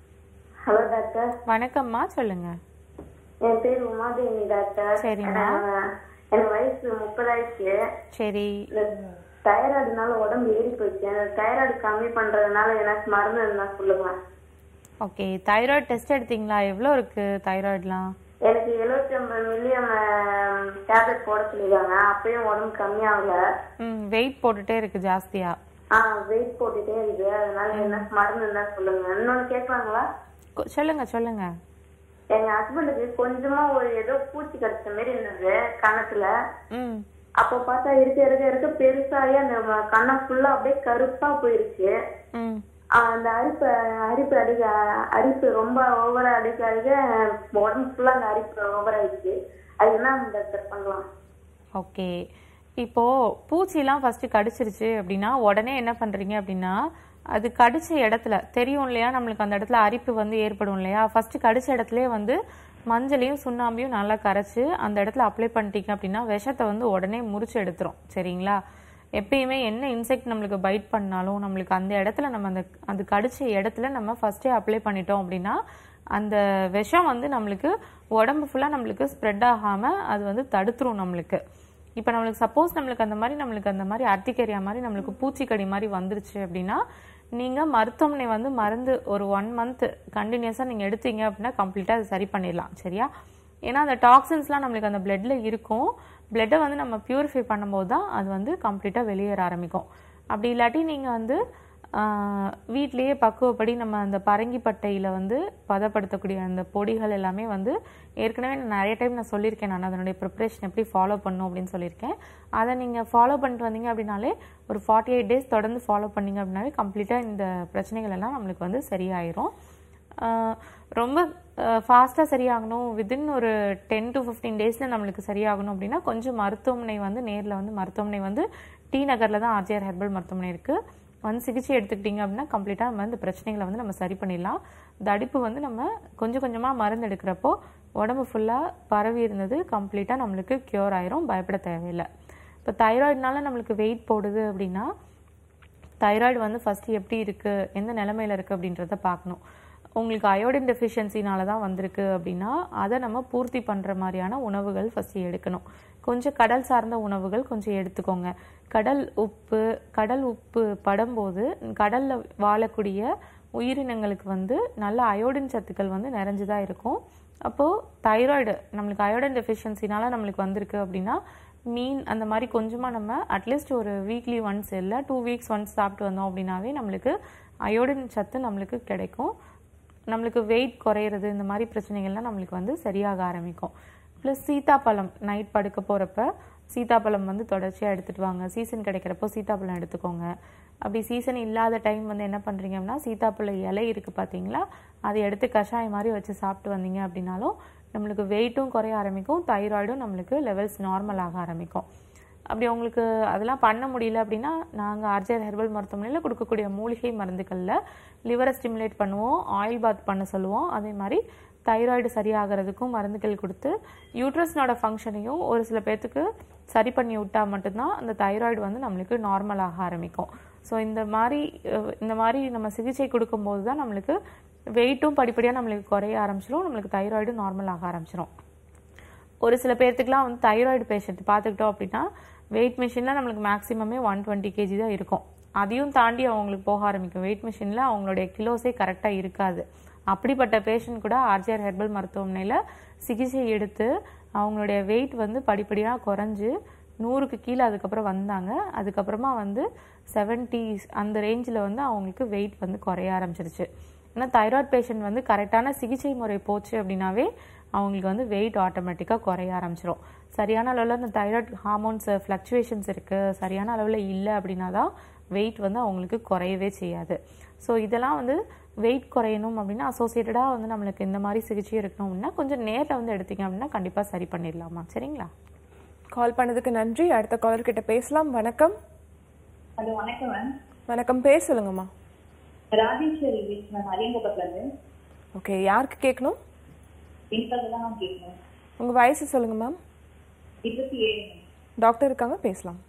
F: ஹலோ டாக்டர்
B: வணக்கம்மா சொல்லுங்கள்
F: என் பேர் உமாதேவி டாக்டர்
B: சரிம்மா.
F: அஹ், எனக்கு வயசு முப்பதாயிடுச்சு
B: சரி
F: இந்த தைராய்டுனால உடம்பு ஏறி போயிடுச்சு அந்த தைராய்டு கம்மி பண்றதுனால எனக்கு மருந்து இருந்தா சொல்லுங்க
B: ஓகே தைராய்டு டெஸ்ட் எடுத்தீங்களா எவ்வளோ இருக்குது தைராய்டுலாம்
F: எனக்கு எழுபத்தி ஒன்பது மில்லியம் டேப்லெட் போட சொல்லிருக்காங்க அப்பயும் உடம்பு கம்மியாகல
B: ம் வெயிட் போட்டுட்டே இருக்குது ஜாஸ்தியாக
F: ஆ வெயிட் போட்டுட்டே இருக்கு அதனால என்ன மருந்து இருந்தா சொல்லுங்க இன்னொன்னு கேட்கலாங்களா
B: கொ- சொல்லுங்க சொல்லுங்க
F: எங்க ஹஸ்பண்டுக்கு கொஞ்சமா ஒரு ஏதோ பூச்சி கடிச்ச மாதிரி இருந்தது கண்ணத்துல
B: ம்
F: அப்போ பார்த்தா இருக்க இருக்க இருக்க பெருசாகி அந்த ம- கண்ணம் ஃபுல்லா அப்படியே கருப்பா போயிருச்சு
B: ம்
F: ஆ, அந்த அரிப்பு அரிப்பு அடிக்க அரிப்பு ரொம்ப ஓவரா அடிக்க அடிக்க உடம்பு ஃபுல்லா அந்த அரிப்பு ஓவர் ஆயிடுச்சு அது என்ன டாக்டர் பண்ணலாம்
B: ஓகே இப்போ பூச்சிலாம் ஃபர்ஸ்ட் கடிச்சிருச்சு அப்படின்னா உடனே என்ன பண்றீங்க அப்படின்னா அது கடிச்ச இடத்துல தெரியும் இல்லையா நம்மளுக்கு அந்த இடத்துல அரிப்பு வந்து ஏற்படும் இல்லையா ஃபர்ஸ்ட் கடிச்ச இடத்துலயே வந்து மஞ்சளையும் சுண்ணாம்பையும் நல்லா கரைச்சு அந்த இடத்துல அப்ளை பண்ணிட்டீங்க அப்படின்னா விஷத்தை வந்து உடனே முறிச்சு எடுத்துரும் சரிங்களா எப்பயுமே என்ன இன்செக்ட் நம்மளுக்கு பைட் பண்ணாலும் நம்மளுக்கு அந்த இடத்துல நம்ம அந்த அது கடிச்ச இடத்துல நம்ம ஃபர்ஸ்டே அப்ளை பண்ணிட்டோம் அப்படின்னா அந்த விஷம் வந்து நம்மளுக்கு உடம்பு ஃபுல்லாக நம்மளுக்கு ஸ்ப்ரெட் ஆகாமல் அது வந்து தடுத்துரும் நம்மளுக்கு இப்போ நம்மளுக்கு சப்போஸ் நம்மளுக்கு அந்த மாதிரி நம்மளுக்கு அந்த மாதிரி அர்த்திக்கரியா மாதிரி நம்மளுக்கு பூச்சிக்கடி மாதிரி வந்துருச்சு அப்படின்னா நீங்கள் மருத்துவமனை வந்து மருந்து ஒரு ஒன் மந்த் கண்டினியூஸாக நீங்கள் எடுத்தீங்க அப்படின்னா கம்ப்ளீட்டாக அது சரி பண்ணிடலாம் சரியா ஏன்னா அந்த டாக்ஸின்ஸ்லாம் நம்மளுக்கு அந்த பிளட்ல இருக்கும் பிளட்டை வந்து நம்ம பியூரிஃபை பண்ணும்போது தான் அது வந்து கம்ப்ளீட்டாக வெளியேற ஆரம்பிக்கும் அப்படி இல்லாட்டி நீங்கள் வந்து ஆஹ் வீட்லயே பக்குவப்படி நம்ம அந்த பரங்கி பட்டையில் வந்து பதப்படுத்தக்கூடிய அந்த பொடிகள் எல்லாமே வந்து ஏற்கனவே நான் நிறைய டைம் நான் சொல்லியிருக்கேன் நான் அதனுடைய ப்ரிப்ரேஷன் எப்படி ஃபாலோ பண்ணும் அப்படின்னு சொல்லியிருக்கேன் அதை நீங்கள் ஃபாலோ பண்ணிட்டு வந்தீங்க அப்படின்னாலே ஒரு ஃபார்ட்டி எயிட் டேஸ் தொடர்ந்து ஃபாலோ பண்ணீங்க அப்படின்னாலே கம்ப்ளீட்டாக இந்த பிரச்சனைகள் எல்லாம் நம்மளுக்கு வந்து சரியாயிரும் ஆஹ் ரொம்ப ஃபாஸ்ட்டாக சரியாகணும் வித்தின் ஒரு டென் டு ஃபிஃப்டீன் டேஸில் நம்மளுக்கு சரியாகணும் அப்படின்னா கொஞ்சம் மருத்துவமனை வந்து நேரில் வந்து மருத்துவமனை வந்து டி நகரில் தான் ஆர்ஜிஆர் ஹெர்பல் மருத்துவமனை இருக்குது வந்து சிகிச்சை எடுத்துக்கிட்டிங்க அப்படின்னா கம்ப்ளீட்டாக நம்ம இந்த பிரச்சனைகளை வந்து நம்ம சரி பண்ணிடலாம் தடிப்பு வந்து நம்ம கொஞ்சம் கொஞ்சமாக மருந்து எடுக்கிறப்போ உடம்பு ஃபுல்லாக பரவி இருந்தது கம்ப்ளீட்டாக நம்மளுக்கு க்யூர் ஆயிரும் பயப்பட தேவையில்லை இப்போ தைராய்டுனால நம்மளுக்கு வெயிட் போடுது அப்படின்னா தைராய்டு வந்து ஃபஸ்ட்டு எப்படி இருக்குது எந்த நிலமையில இருக்குது அப்படின்றத பார்க்கணும் உங்களுக்கு அயோடின் டெஃபிஷியன்சினால தான் வந்திருக்கு அப்படின்னா அதை நம்ம பூர்த்தி பண்ணுற மாதிரியான உணவுகள் ஃபஸ்ட்டு எடுக்கணும் கொஞ்சம் கடல் சார்ந்த உணவுகள் கொஞ்சம் எடுத்துக்கோங்க கடல் உப்பு கடல் உப்பு படும்போது கடலில் வாழக்கூடிய உயிரினங்களுக்கு வந்து நல்ல அயோடின் சத்துக்கள் வந்து நிறைஞ்சுதான் இருக்கும் அப்போது தைராய்டு நம்மளுக்கு அயோடின் டெஃபிஷியன்சினால நம்மளுக்கு வந்திருக்கு அப்படின்னா மீன் அந்த மாதிரி கொஞ்சமாக நம்ம அட்லீஸ்ட் ஒரு வீக்லி ஒன்ஸ் இல்லை டூ வீக்ஸ் ஒன்ஸ் சாப்பிட்டு வந்தோம் அப்படின்னாவே நம்மளுக்கு அயோடின் சத்து நம்மளுக்கு கிடைக்கும் நம்மளுக்கு வெயிட் குறையிறது இந்த மாதிரி பிரச்சனைகள்லாம் நம்மளுக்கு வந்து சரியாக ஆரம்பிக்கும் ப்ளஸ் சீத்தாப்பழம் நைட் படுக்க போகிறப்ப சீத்தாப்பழம் வந்து தொடர்ச்சியாக எடுத்துகிட்டு வாங்க சீசன் கிடைக்கிறப்போ சீத்தாப்பழம் எடுத்துக்கோங்க அப்படி சீசன் இல்லாத டைம் வந்து என்ன பண்ணுறீங்க அப்படின்னா சீத்தாப்பழ இலை இருக்குது பார்த்தீங்களா அதை எடுத்து கஷாயம் மாதிரி வச்சு சாப்பிட்டு வந்தீங்க அப்படின்னாலும் நம்மளுக்கு வெயிட்டும் குறைய ஆரம்பிக்கும் தைராய்டும் நம்மளுக்கு லெவல்ஸ் நார்மல் ஆக ஆரம்பிக்கும் அப்படி உங்களுக்கு அதெல்லாம் பண்ண முடியல அப்படின்னா நாங்கள் ஆர்ஜிஆர் ஹெர்பல் மருத்துவமனையில் கொடுக்கக்கூடிய மூலிகை மருந்துகளில் லிவரை ஸ்டிமுலேட் பண்ணுவோம் ஆயில் பாத் பண்ண சொல்லுவோம் அதே மாதிரி தைராய்டு சரியாகிறதுக்கும் மருந்துகள் கொடுத்து யூட்ரஸ்னோட ஃபங்க்ஷனையும் ஒரு சில பேர்த்துக்கு சரி பண்ணி விட்டா மட்டும்தான் அந்த தைராய்டு வந்து நம்மளுக்கு நார்மல் ஆக ஆரம்பிக்கும் ஸோ இந்த மாதிரி அஹ், இந்த மாதிரி நம்ம சிகிச்சை கொடுக்கும்போது தான் நம்மளுக்கு வெயிட்டும் படிப்படியாக நம்மளுக்கு குறைய ஆரம்பிச்சிடும் நம்மளுக்கு தைராய்டு நார்மல் ஆக ஆரம்பிச்சிடும் ஒரு சில பேர்த்துக்குலாம் வந்து தைராய்டு பேஷண்ட் பார்த்துக்கிட்டோம் அப்படின்னா வெயிட் மிஷினில் நம்மளுக்கு மேக்ஸிமமே ஒன் டுவெண்ட்டி கேஜி தான் இருக்கும் அதையும் தாண்டி அவங்களுக்கு போக ஆரம்பிக்கும் வெயிட் மிஷினில் அவங்களுடைய கிலோஸே கரெக்டாக இருக்காது அப்படிப்பட்ட பேஷண்ட் கூட ஆர்ஜிஆர் ஹெர்பல் மருத்துவமனையில் சிகிச்சை எடுத்து அவங்களுடைய வெயிட் வந்து படிப்படியாக குறைஞ்சு நூறுக்கு கீழே அதுக்கப்புறம் வந்தாங்க அதுக்கப்புறமா வந்து 70s அந்த ரேஞ்சில் வந்து அவங்களுக்கு வெயிட் வந்து குறைய ஆரம்பிச்சிருச்சு ஏன்னா தைராய்டு பேஷண்ட் வந்து கரெக்டான சிகிச்சை முறை போச்சு அப்படின்னாவே அவங்களுக்கு வந்து வெயிட் ஆட்டோமேட்டிக்காக குறைய ஆரம்பிச்சிரும் சரியான அளவில் அந்த தைராய்டு ஹார்மோன்ஸ் ஃப்ளக்சுவேஷன்ஸ் இருக்குது சரியான அளவில் இல்லை அப்படின்னா தான் வெயிட் வந்து அவங்களுக்கு குறையவே செய்யாது ஸோ இதெல்லாம் வந்து வெயிட் குறையணும் அப்படின்னா அசோசியேட்டடாக வந்து நம்மளுக்கு இந்த மாதிரி சிகிச்சை இருக்கணும் அப்படின்னா கொஞ்சம் நேரில் வந்து எடுத்தீங்க அப்படின்னா கண்டிப்பாக சரி பண்ணிடலாமா சரிங்களா
A: கால் பண்ணதுக்கு நன்றி அடுத்த காலர் கிட்ட பேசலாம் வணக்கம்
G: ஹலோ வணக்கம் மேம்
A: வணக்கம் பேர் சொல்லுங்கம்மா
G: ராஜேஸ்வரி மேம் அரியங்குப்பத்துல இருந்து
A: ஓகே யாருக்கு கேட்கணும்
G: பின்பல் தான் மேம் கேட்கணும்
A: உங்க வயசு சொல்லுங்க மேம்
G: இருபத்தி ஏழு
A: டாக்டர் இருக்காங்க பேசலாம்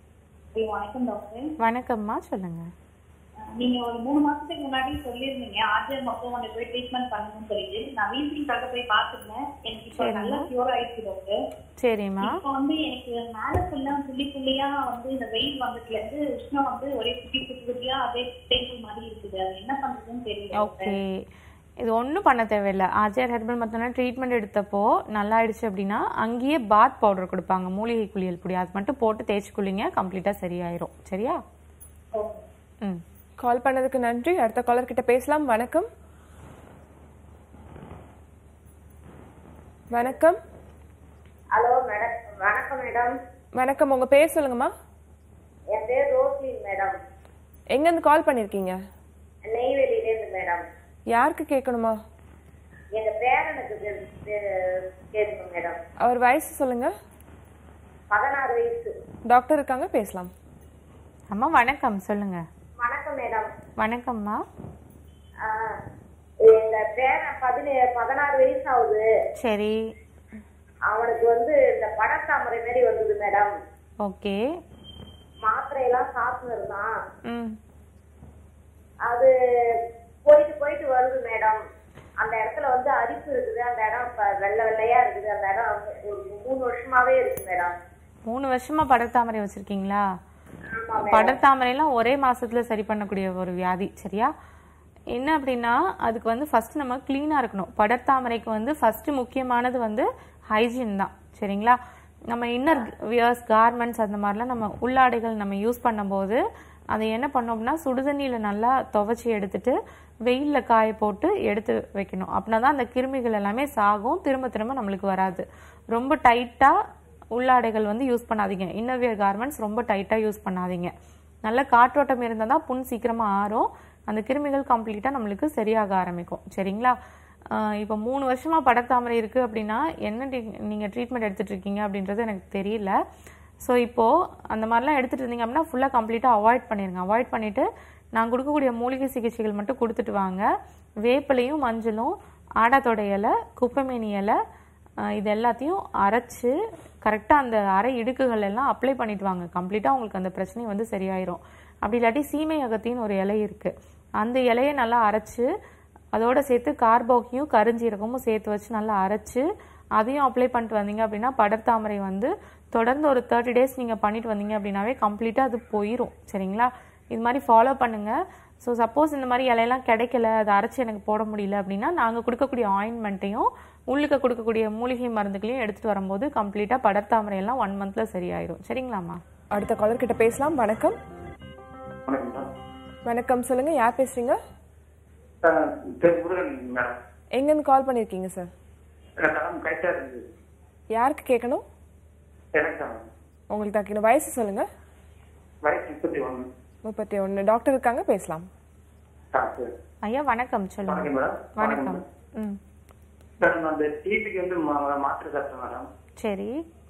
G: ஹலோ வணக்கம் டாக்டர்
B: வணக்கம்மா சொல்லுங்கள்
G: அஹ் நீங்க ஒரு மூணு மாசத்துக்கு முன்னாடி சொல்லியிருந்தீங்க ஆர்ஜர் மருத்துவமனை போய் ட்ரீட்மெண்ட் பண்ணணும்னு சொல்லிட்டு நான் வீசிங்காக போய் பார்த்துருந்தேன் எனக்கு இப்போ நல்லா கியூர் ஆயிடுச்சு டாக்டர்
B: சரிம்மா
G: இப்போ வந்து எனக்கு மேல ஃபுல்லா புள்ளி புள்ளியா வந்து இந்த வெயில் வந்ததுல இருந்து உஷ்ணம் வந்து ஒரே குட்டி குட்டி குட்டியா அதே தேய்ப்பு மாதிரி இருக்குது அது என்ன பண்றதுன்னு தெரியல
B: ஓகே இது ஒன்றும் பண்ண தேவையில்லை ஆர்ஜிஆர் ஹெர்பல் மருத்துவமனை ட்ரீட்மெண்ட் எடுத்தப்போ நல்லா ஆயிடுச்சு அப்படின்னா அங்கேயே பாத் பவுடர் கொடுப்பாங்க மூலிகை குளியல் பொடி அது மட்டும் போட்டு தேய்ச்சி குளிங்க கம்ப்ளீட்டாக சரியாயிரும் சரியா ம்
A: கால் பண்ணதுக்கு நன்றி அடுத்த காலர் கிட்ட பேசலாம் வணக்கம் வணக்கம்
F: ஹலோ மேடம் வணக்கம் மேடம்
A: வணக்கம் உங்க பேர் சொல்லுங்கம்மா
F: என் பேர் ரோஸ்லி மேடம்
A: எங்க இருந்து கால் பண்ணிருக்கீங்க
F: நெய்வேலியிலேருந்து மேடம்
A: யாருக்கு கேட்கணுமா
F: எங்க பேரனுக்கு கே- கே- கேட்கணும் மேடம்
A: அவர் வயசு சொல்லுங்க
F: பதினாறு வயசு
A: டாக்டர் இருக்காங்க பேசலாம்
B: அம்மா வணக்கம் சொல்லுங்க
F: வணக்கம் மேடம்
B: வணக்கம்மா
F: ஆ, எங்க பேரன் பதினே பதினாறு வயசு ஆகுது
B: சரி
F: அவனுக்கு வந்து இந்த படத்தாமரை மாதிரி வந்தது மேடம்
B: ஓகே
F: மாத்திரையெல்லாம் சாப்பிட்டு இருந்தான்
B: ம்
F: அது போயிட்டு போயிட்டு வருது மேடம் அந்த இடத்துல வந்து அரிப்பு இருக்குது அந்த இடம் இப்ப வெள்ளை வெள்ளையா இருக்குது அந்த இடம் ஒரு மூணு வருஷமாவே இருக்கு மேடம்
B: மூணு வருஷமா படர்தாமரை வச்சிருக்கீங்களா
F: ஆமா
B: படர்தாமரைலாம் ஒரே மாசத்துல சரி பண்ணக்கூடிய ஒரு வியாதி சரியா என்ன அப்படின்னா அதுக்கு வந்து ஃபர்ஸ்ட் நம்ம க்ளீனாக இருக்கணும் படர்தாமரைக்கு வந்து ஃபர்ஸ்ட் முக்கியமானது வந்து ஹைஜீன் தான் சரிங்களா நம்ம இன்னர் வியர்ஸ் கார்மெண்ட்ஸ் அந்த மாதிரிலாம் நம்ம உள்ளாடைகள் நம்ம யூஸ் பண்ணும்போது அதை என்ன பண்ணோம் அப்படின்னா சுடுதண்ணியில் நல்லா துவைச்சி எடுத்துட்டு வெயிலில் காய போட்டு எடுத்து வைக்கணும் அப்படின்னா தான் அந்த கிருமிகள் எல்லாமே சாகும் திரும்ப திரும்ப நம்மளுக்கு வராது ரொம்ப டைட்டாக உள்ளாடைகள் வந்து யூஸ் பண்ணாதீங்க இன்னர்வியர் கார்மெண்ட்ஸ் ரொம்ப டைட்டாக யூஸ் பண்ணாதீங்க நல்ல காற்றோட்டம் இருந்தால் தான் புண் சீக்கிரமாக ஆறும் அந்த கிருமிகள் கம்ப்ளீட்டாக நம்மளுக்கு சரியாக ஆரம்பிக்கும் சரிங்களா ஆஹ் இப்போ மூணு வருஷமா படத்தாமரை இருக்கு அப்படின்னா என்ன டி- நீங்க ட்ரீட்மெண்ட் எடுத்துட்டு இருக்கீங்க அப்படின்றது எனக்கு தெரியல ஸோ இப்போ அந்த மாதிரிலாம் எடுத்துட்டு இருந்தீங்க அப்படின்னா ஃபுல்லாக கம்ப்ளீட்டாக அவாய்ட் பண்ணிருங்க அவாய்ட் பண்ணிட்டு நான் கொடுக்கக்கூடிய மூலிகை சிகிச்சைகள் மட்டும் கொடுத்துட்டு வாங்க வேப்பிலையும் மஞ்சளும் ஆடாத்தோட இலை குப்பைமேனி இலை ஆஹ் இது எல்லாத்தையும் அரைச்சு கரெக்டாக அந்த அரை இடுக்குகள் எல்லாம் அப்ளை பண்ணிட்டு வாங்க கம்ப்ளீட்டாக உங்களுக்கு அந்த பிரச்சனை வந்து சரியாயிரும் அப்படி இல்லாட்டி சீமை அகத்தின்னு ஒரு இலை இருக்கு அந்த இலையை நல்லா அரைச்சு அதோட சேர்த்து கார்போகியும் கருஞ்சீரகமும் சேர்த்து வச்சு நல்லா அரைச்சு அதையும் அப்ளை பண்ணிட்டு வந்தீங்க அப்படின்னா படர்தாமரை வந்து தொடர்ந்து ஒரு தேர்ட்டி டேஸ் நீங்கள் பண்ணிட்டு வந்தீங்க அப்படின்னாவே கம்ப்ளீட்டாக அது போயிடும் சரிங்களா இது மாதிரி ஃபாலோ பண்ணுங்க ஸோ சப்போஸ் இந்த மாதிரி இலையெல்லாம் கிடைக்கல அதை அரைச்சு எனக்கு போட முடியல அப்படின்னா நாங்கள் கொடுக்கக்கூடிய ஆயின்மெண்ட்டையும் உள்ளுக்க கொடுக்கக்கூடிய மூலிகை மருந்துகளையும் எடுத்துட்டு வரும்போது கம்ப்ளீட்டாக படர்தாமரை எல்லாம் ஒன் மந்த்ல சரியாயிரும் சரிங்களாம்மா
A: அடுத்த காலர் கிட்ட பேசலாம் வணக்கம்
H: வணக்கம்
A: வணக்கம் சொல்லுங்க யார் பேசுறீங்க
H: சார் திரு முருகன் மேடம்
A: எங்கேருந்து கால் பண்ணிருக்கீங்க சார்
H: எனக்கு தரம் கரெக்டாக இருந்தது
A: யாருக்கு கேட்கணும்
H: எனக்கு தான்
A: உங்களுக்கு தாக்கின வயசு சொல்லுங்க
H: வயசு முப்பத்தி ஒன்று
A: முப்பத்தி ஒன்று டாக்டர் இருக்காங்க பேசலாம்
H: ஆ சரி
B: ஐயா வணக்கம் சொல்லுங்க
H: வணக்கம் மேடம்
B: வணக்கம் ம்
H: சார் நான் அந்த டிபிக்கு வந்து மா- மாத்திரை சாப்பிட்டேன் மேடம்
B: சரி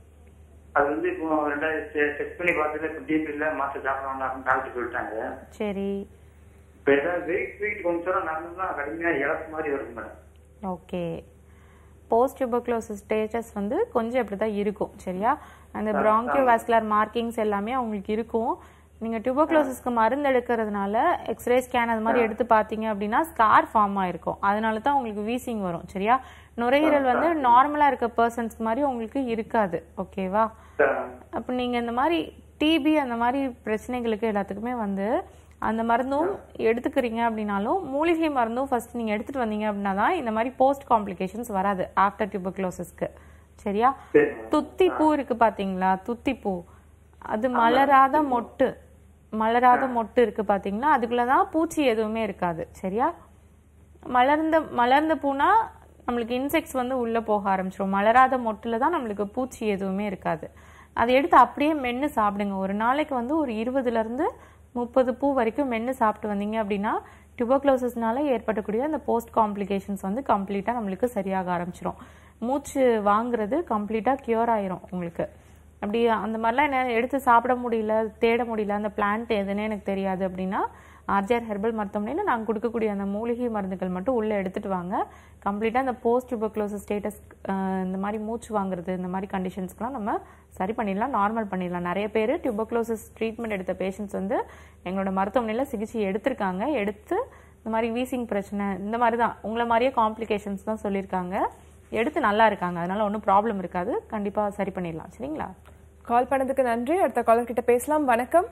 H: அது வந்து இப்போ ரெண்டாயிரத்தி செக் பண்ணி பார்த்துட்டு இப்போ டிபி இல்லை மாத்திரை சாப்பிட வேண்டாம் அப்படின்னு டாக்டர் சொல்லிட்டாங்க
B: சரி
H: இப்போ ஏதாவது வெயிட் வெயிட் கொஞ்சம் நடந்ததுன்னா கடுமையாக இழப்பு மாதிரி வருது madam
B: okay post tuberculosis status வந்து கொஞ்சம் இப்படி தான் இருக்கும் சரியா அந்த bronchiovascular வாஸ்குலர் மார்க்கிங்ஸ் எல்லாமே அவங்களுக்கு இருக்கும் நீங்கள் டியூபர்குலோசிஸ்க்கு மருந்து எடுக்கிறதுனால எக்ஸ்ரே ஸ்கேன் அது மாதிரி எடுத்து பார்த்தீங்க அப்படின்னா ஸ்கார் ஃபார்ம் ஆயிருக்கும் அதனால தான் உங்களுக்கு வீசிங் வரும் சரியா நுரையீரல் வந்து நார்மலாக இருக்க பர்சன்ஸ்க்கு மாதிரி உங்களுக்கு இருக்காது ஓகேவா
H: சார்
B: அப்போ நீங்கள் இந்த மாதிரி டிபி அந்த மாதிரி பிரச்சனைகளுக்கு எல்லாத்துக்குமே வந்து அந்த மருந்தும் எடுத்துக்கிறீங்க அப்படின்னாலும் மூலிகை மருந்தும் ஃபர்ஸ்ட் நீங்கள் எடுத்துட்டு வந்தீங்க அப்படின்னா தான் இந்த மாதிரி போஸ்ட் காம்ப்ளிகேஷன்ஸ் வராது ஆஃப்டர் டியூபர்குலோசிஸ்க்கு சரியா
H: சரி
B: துத்தி பூ இருக்கு பாத்தீங்களா துத்தி பூ அது மலராத மொட்டு மலராத மொட்டு இருக்கு பாத்தீங்களா அதுக்குள்ளதான் பூச்சி எதுவுமே இருக்காது சரியா மலர்ந்த மலர்ந்த பூனா நம்மளுக்கு இன்செக்ட்ஸ் வந்து உள்ள போக ஆரம்பிச்சிடும் மலராத மொட்டுல தான் நம்மளுக்கு பூச்சி எதுவுமே இருக்காது அதை எடுத்து அப்படியே மென்று சாப்பிடுங்க ஒரு நாளைக்கு வந்து ஒரு இருபதுல இருந்து முப்பது பூ வரைக்கும் மென்று சாப்பிட்டு வந்தீங்க அப்படின்னா டியூபர்குலோசிஸ்னால ஏற்படக்கூடிய அந்த போஸ்ட் காம்ப்ளிகேஷன்ஸ் வந்து கம்ப்ளீட்டாக நம்மளுக்கு சரியாக ஆரம்பிச்சிடும் மூச்சு வாங்குறது கம்ப்ளீட்டாக கியூர் ஆயிரும் உங்களுக்கு அப்படி அந்த மாதிரிலாம் என்ன எடுத்து சாப்பிட முடியல தேட முடியல அந்த பிளான்ட் எதுன்னு எனக்கு தெரியாது அப்படின்னா ஆர்ஜிஆர் ஹெர்பல் மருத்துவமனையில் நாங்கள் கொடுக்கக்கூடிய அந்த மூலிகை மருந்துகள் மட்டும் உள்ளே எடுத்துட்டு வாங்க கம்ப்ளீட்டாக அந்த போஸ்ட் டியூபர்குலோசிஸ் ஸ்டேட்டஸ் இந்த மாதிரி மூச்சு வாங்குறது இந்த மாதிரி கண்டிஷன்ஸ்க்குலாம் நம்ம சரி பண்ணிடலாம் நார்மல் பண்ணிடலாம் நிறைய பேர் டியூபர்குலோசிஸ் ட்ரீட்மெண்ட் எடுத்த பேஷண்ட்ஸ் வந்து எங்களோட மருத்துவமனையில் சிகிச்சை எடுத்திருக்காங்க எடுத்து இந்த மாதிரி வீசிங் பிரச்சனை இந்த மாதிரி தான் உங்களை மாதிரியே காம்ப்ளிகேஷன்ஸ் தான் சொல்லியிருக்காங்க எடுத்து நல்லா இருக்காங்க அதனால ஒன்றும் ப்ராப்ளம் இருக்காது கண்டிப்பாக சரி பண்ணிடலாம் சரிங்களா
A: கால் பண்ணதுக்கு நன்றி அடுத்த காலர் கிட்ட பேசலாம் வணக்கம்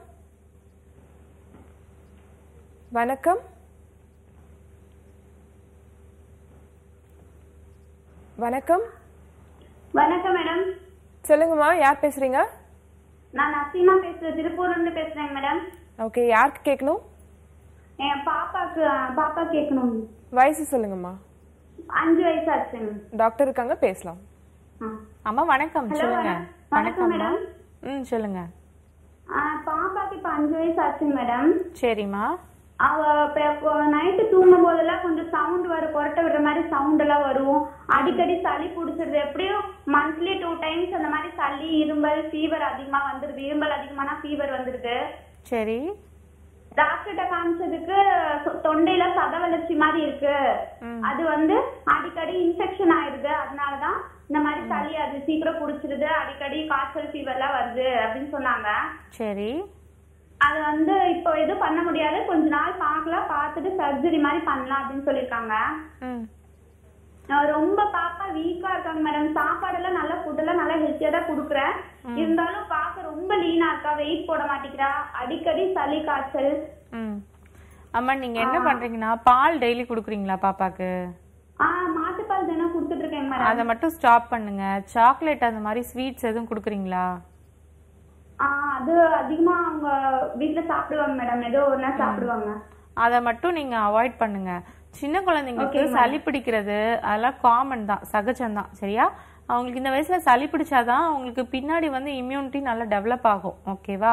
A: வணக்கம் வணக்கம்
E: வணக்கம் மேடம்
A: சொல்லுங்கம்மா யார் பேசுறீங்க
E: நான் நசீமா பேசுறேன் திருப்பூர்ல இருந்து பேசுறேங்க மேடம்
A: ஓகே யாருக்கு கேட்கணும்
E: என் பாப்பாக்கு பாப்பா கேட்கணும்
A: வயசு சொல்லுங்கம்மா
E: அஞ்சு வயசு ஆச்சுங்க
A: டாக்டர் இருக்காங்க பேசலாம்
E: ஆ.
B: அம்மா வணக்கம்
E: Hello,
B: சொல்லுங்க
E: வணக்கம். வணக்கம்
B: வணக்கம்மா
E: மேடம்.
B: ம் சொல்லுங்க
E: ஆ, பாப்பாக்கு இப்ப அஞ்சு வயசு ஆச்சுங்க மேடம்
B: சரிம்மா
E: அவ நைட்டு தூங்கும் போதெல்லாம் கொஞ்சம் சவுண்ட் வரும் கொரட்டை விடுற மாதிரி சவுண்ட் எல்லாம் வரும் அடிக்கடி சளி பிடிச்சிருது எப்படியும் மந்த்லி டூ டைம்ஸ் அந்த மாதிரி சளி இருமல் ஃபீவர் அதிகமா வந்துருது இருமல் அதிகமான ஃபீவர் வந்துருது
B: சரி
E: டாக்டர்கிட்ட காமிச்சதுக்கு சொ- தொண்டையில சத வளர்ச்சி மாதிரி இருக்கு அது வந்து அடிக்கடி இன்ஃபெக்ஷன் ஆயிருது அதனாலதான் இந்த மாதிரி சளி அது சீக்கிரம் புடிச்சிருது அடிக்கடி காய்ச்சல் ஃபீவர்லாம் வருது அப்படின்னு சொன்னாங்க
B: சரி
E: அது வந்து இப்போ எதுவும் பண்ண முடியாது கொஞ்ச நாள் பார்க்கலாம் பார்த்துட்டு சர்ஜரி மாதிரி பண்ணலாம் அப்படின்னு சொல்லியிருக்காங்க
B: ம்
E: நான் ரொம்ப பாப்பா வீக்கா இருக்காங்க மேடம் சாப்பாடெல்லாம் நல்ல ஃபுட் எல்லாம் நல்லா ஹெல்த்தியா தான் கொடுக்குறேன் இருந்தாலும் பார்க்க ரொம்ப லீனா இருக்கா வெயிட் போட மாட்டேங்கிறா அடிக்கடி சளி காய்ச்சல்
B: ம் அம்மா நீங்க என்ன பண்றீங்கன்னா பால் டெய்லி குடுக்குறீங்களா பாப்பாக்கு
E: ஆஹ் மாட்டுப்பால் தினம் கொடுத்துட்டு இருக்கேன் மேடம்
B: அதை மட்டும் ஸ்டாப் பண்ணுங்க சாக்லேட் அந்த மாதிரி ஸ்வீட்ஸ் எதுவும் குடுக்குறீங்களா
E: ஆஹ் அது அதிகமா அவங்க வீட்ல சாப்பிடுவாங்க மேடம் ஏதோ ஒரு நாள் சாப்பிடுவாங்க
B: அதை மட்டும் நீங்க அவாய்ட் பண்ணுங்க சின்ன குழந்தைங்களுக்கு சளி பிடிக்கிறது அதெல்லாம் காமன் தான் சகஜம் தான் சரியா அவங்களுக்கு இந்த வயசுல சளி பிடிச்சாதான் அவங்களுக்கு பின்னாடி வந்து இம்யூனிட்டி நல்லா டெவலப் ஆகும் ஓகேவா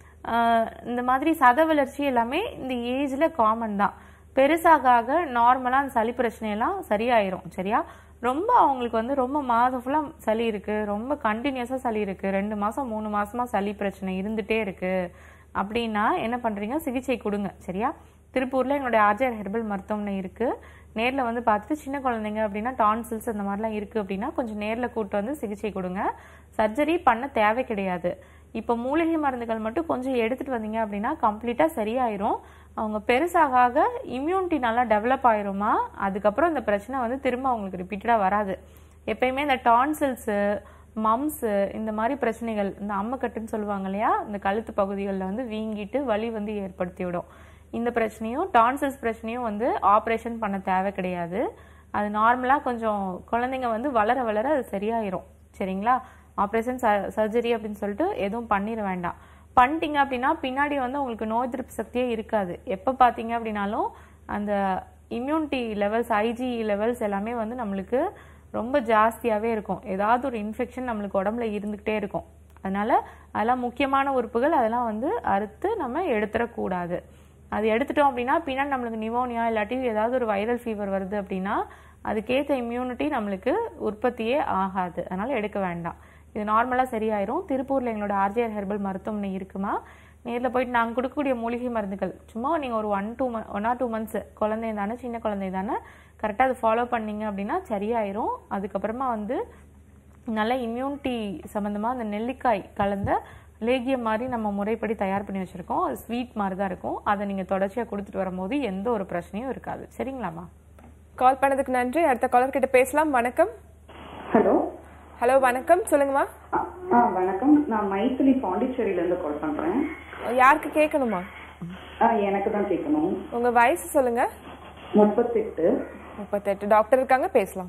B: ஆஹ் இந்த மாதிரி சத வளர்ச்சி எல்லாமே இந்த ஏஜ்ல காமன் தான் பெருசாக ஆக நார்மலா அந்த சளி பிரச்சனையெல்லாம் சரியாயிரும் சரியா ரொம்ப அவங்களுக்கு வந்து ரொம்ப மாதம் ஃபுல்லா சளி இருக்கு ரொம்ப கண்டினியூஸா சளி இருக்கு ரெண்டு மாசம் மூணு மாசமா சளி பிரச்சனை இருந்துட்டே இருக்கு அப்படின்னா என்ன பண்றீங்க சிகிச்சை கொடுங்க சரியா திருப்பூர்ல எங்களுடைய ஆர்ஜர் ஹெர்பல் மருத்துவமனை இருக்கு நேர்ல வந்து பார்த்துட்டு சின்ன குழந்தைங்க அப்படின்னா டான்சில்ஸ் அந்த மாதிரிலாம் இருக்கு அப்படின்னா கொஞ்சம் நேர்ல கூட்டு வந்து சிகிச்சை கொடுங்க சர்ஜரி பண்ண தேவை கிடையாது இப்போ மூலிகை மருந்துகள் மட்டும் கொஞ்சம் எடுத்துட்டு வந்தீங்க அப்படின்னா கம்ப்ளீட்டா சரியாயிரும் அவங்க பெருசாக ஆக இம்யூனிட்டி நல்லா டெவலப் ஆயிருமா அதுக்கப்புறம் இந்த பிரச்சனை வந்து திரும்ப அவங்களுக்கு ரிப்பீட்டடா வராது எப்பயுமே இந்த டான்சில்ஸு மம்ஸு இந்த மாதிரி பிரச்சனைகள் இந்த அம்மக்கட்டுன்னு சொல்லுவாங்க இல்லையா இந்த கழுத்து பகுதிகளில் வந்து வீங்கிட்டு வலி வந்து ஏற்படுத்தி விடும் இந்த பிரச்சனையும் டான்சில்ஸ் பிரச்சனையும் வந்து ஆப்ரேஷன் பண்ண தேவை கிடையாது அது நார்மலாக கொஞ்சம் குழந்தைங்க வந்து வளர வளர அது சரியாயிரும் சரிங்களா ஆப்ரேஷன் சர்ஜரி அப்படின்னு சொல்லிட்டு எதுவும் பண்ணிட வேண்டாம் பண்ணிட்டீங்க அப்படின்னா பின்னாடி வந்து உங்களுக்கு நோய் எதிர்ப்பு சக்தியே இருக்காது எப்போ பார்த்தீங்க அப்படின்னாலும் அந்த இம்யூனிட்டி லெவல்ஸ் ஐஜி லெவல்ஸ் எல்லாமே வந்து நம்மளுக்கு ரொம்ப ஜாஸ்தியாகவே இருக்கும் ஏதாவது ஒரு இன்ஃபெக்ஷன் நம்மளுக்கு உடம்புல இருந்துக்கிட்டே இருக்கும் அதனால அதெல்லாம் முக்கியமான உறுப்புகள் அதெல்லாம் வந்து அறுத்து நம்ம எடுத்துடக்கூடாது அது எடுத்துட்டோம் அப்படின்னா பின்னாடி நம்மளுக்கு நிமோனியா இல்லாட்டி ஏதாவது ஒரு வைரல் ஃபீவர் வருது அப்படின்னா அதுக்கேற்ற இம்யூனிட்டி நம்மளுக்கு உற்பத்தியே ஆகாது அதனால எடுக்க வேண்டாம் இது நார்மலாக சரியாயிரும் திருப்பூரில் எங்களோட ஆர்ஜிஆர் ஹெர்பல் மருத்துவமனை இருக்குமா நேரில் போயிட்டு நாங்கள் கொடுக்கக்கூடிய மூலிகை மருந்துகள் சும்மா நீங்கள் ஒரு one two one or two months குழந்தை தானே சின்ன குழந்தை தானே கரெக்டாக அது ஃபாலோ பண்ணீங்க அப்படின்னா சரியாயிரும் அதுக்கப்புறமா வந்து நல்ல இம்யூனிட்டி சம்மந்தமாக அந்த நெல்லிக்காய் கலந்த லேகியம் மாதிரி நம்ம முறைப்படி தயார் பண்ணி வச்சுருக்கோம் அது ஸ்வீட் மாதிரி தான் இருக்கும் அதை நீங்கள் தொடர்ச்சியாக கொடுத்துட்டு வரும்போது எந்த ஒரு பிரச்சனையும் இருக்காது சரிங்களாம்மா
A: கால் பண்ணதுக்கு நன்றி அடுத்த காலர் கிட்ட பேசலாம் வணக்கம்
I: ஹலோ
A: ஹலோ வணக்கம் சொல்லுங்கம்மா
I: ஆ வணக்கம் நான் மைத்திலி பாண்டிச்சேரியில இருந்து கால் பண்றேன்
A: யாருக்கு கேட்கணுமா
I: ஆ எனக்கு தான் கேட்கணும்
A: உங்க வயசு சொல்லுங்க
I: முப்பத்தெட்டு
A: முப்பத்தெட்டு டாக்டர் இருக்காங்க பேசலாம்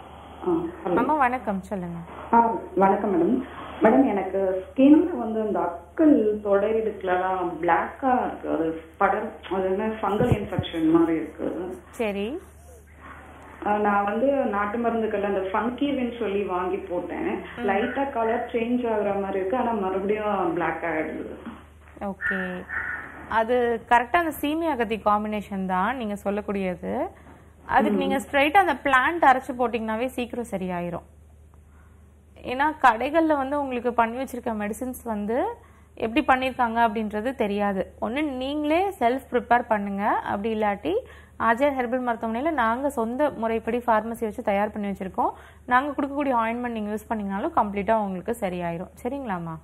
I: ஆ ஹலோ
B: அம்மா வணக்கம் சொல்லுங்க
I: ஆ வணக்கம் மேடம் மேடம் எனக்கு ஸ்கின் வந்து அந்த அக்கல் தொடையிடுக்குலாம் பிளாக்கா இருக்கு அது படர் அது என்ன ஃபங்கல் இன்ஃபெக்ஷன் மாதிரி இருக்கு
B: சரி
I: ஆ, நான் வந்து நாட்டு மருந்துகள் அந்த ஃபங்கிவின்னு சொல்லி வாங்கி போட்டேன் லைட்டா கலர் சேஞ்ச் ஆகுற மாதிரி இருக்கு ஆனா மறுபடியும் பிளாக் ஆயிடுது
B: ஓகே அது கரெக்டாக அந்த சீமி அகத்தி காம்பினேஷன் தான் நீங்கள் சொல்லக்கூடியது அதுக்கு நீங்கள் ஸ்ட்ரைட்டாக அந்த பிளான்ட் அரைச்சு போட்டிங்கனாவே சீக்கிரம் சரியாயிரும் ஏன்னா கடைகளில் வந்து உங்களுக்கு பண்ணி வச்சிருக்க மெடிசின்ஸ் வந்து எப்படி பண்ணியிருக்காங்க அப்படின்றது தெரியாது ஒன்று நீங்களே செல்ஃப் ப்ரிப்பேர் பண்ணுங்க அப்படி இல்லாட்டி ஆஜர் ஹெர்பல் மருத்துவமனையில் நாங்கள் சொந்த முறைப்படி ஃபார்மசி வச்சு தயார் பண்ணி வச்சுருக்கோம் நாங்கள் கொடுக்கக்கூடிய ஆயின்மெண்ட் நீங்கள் யூஸ் பண்ணிங்கனாலும் கம்ப்ளீட்டாக உங்களுக்கு சரியாயிரும் சரிங்களாம்மா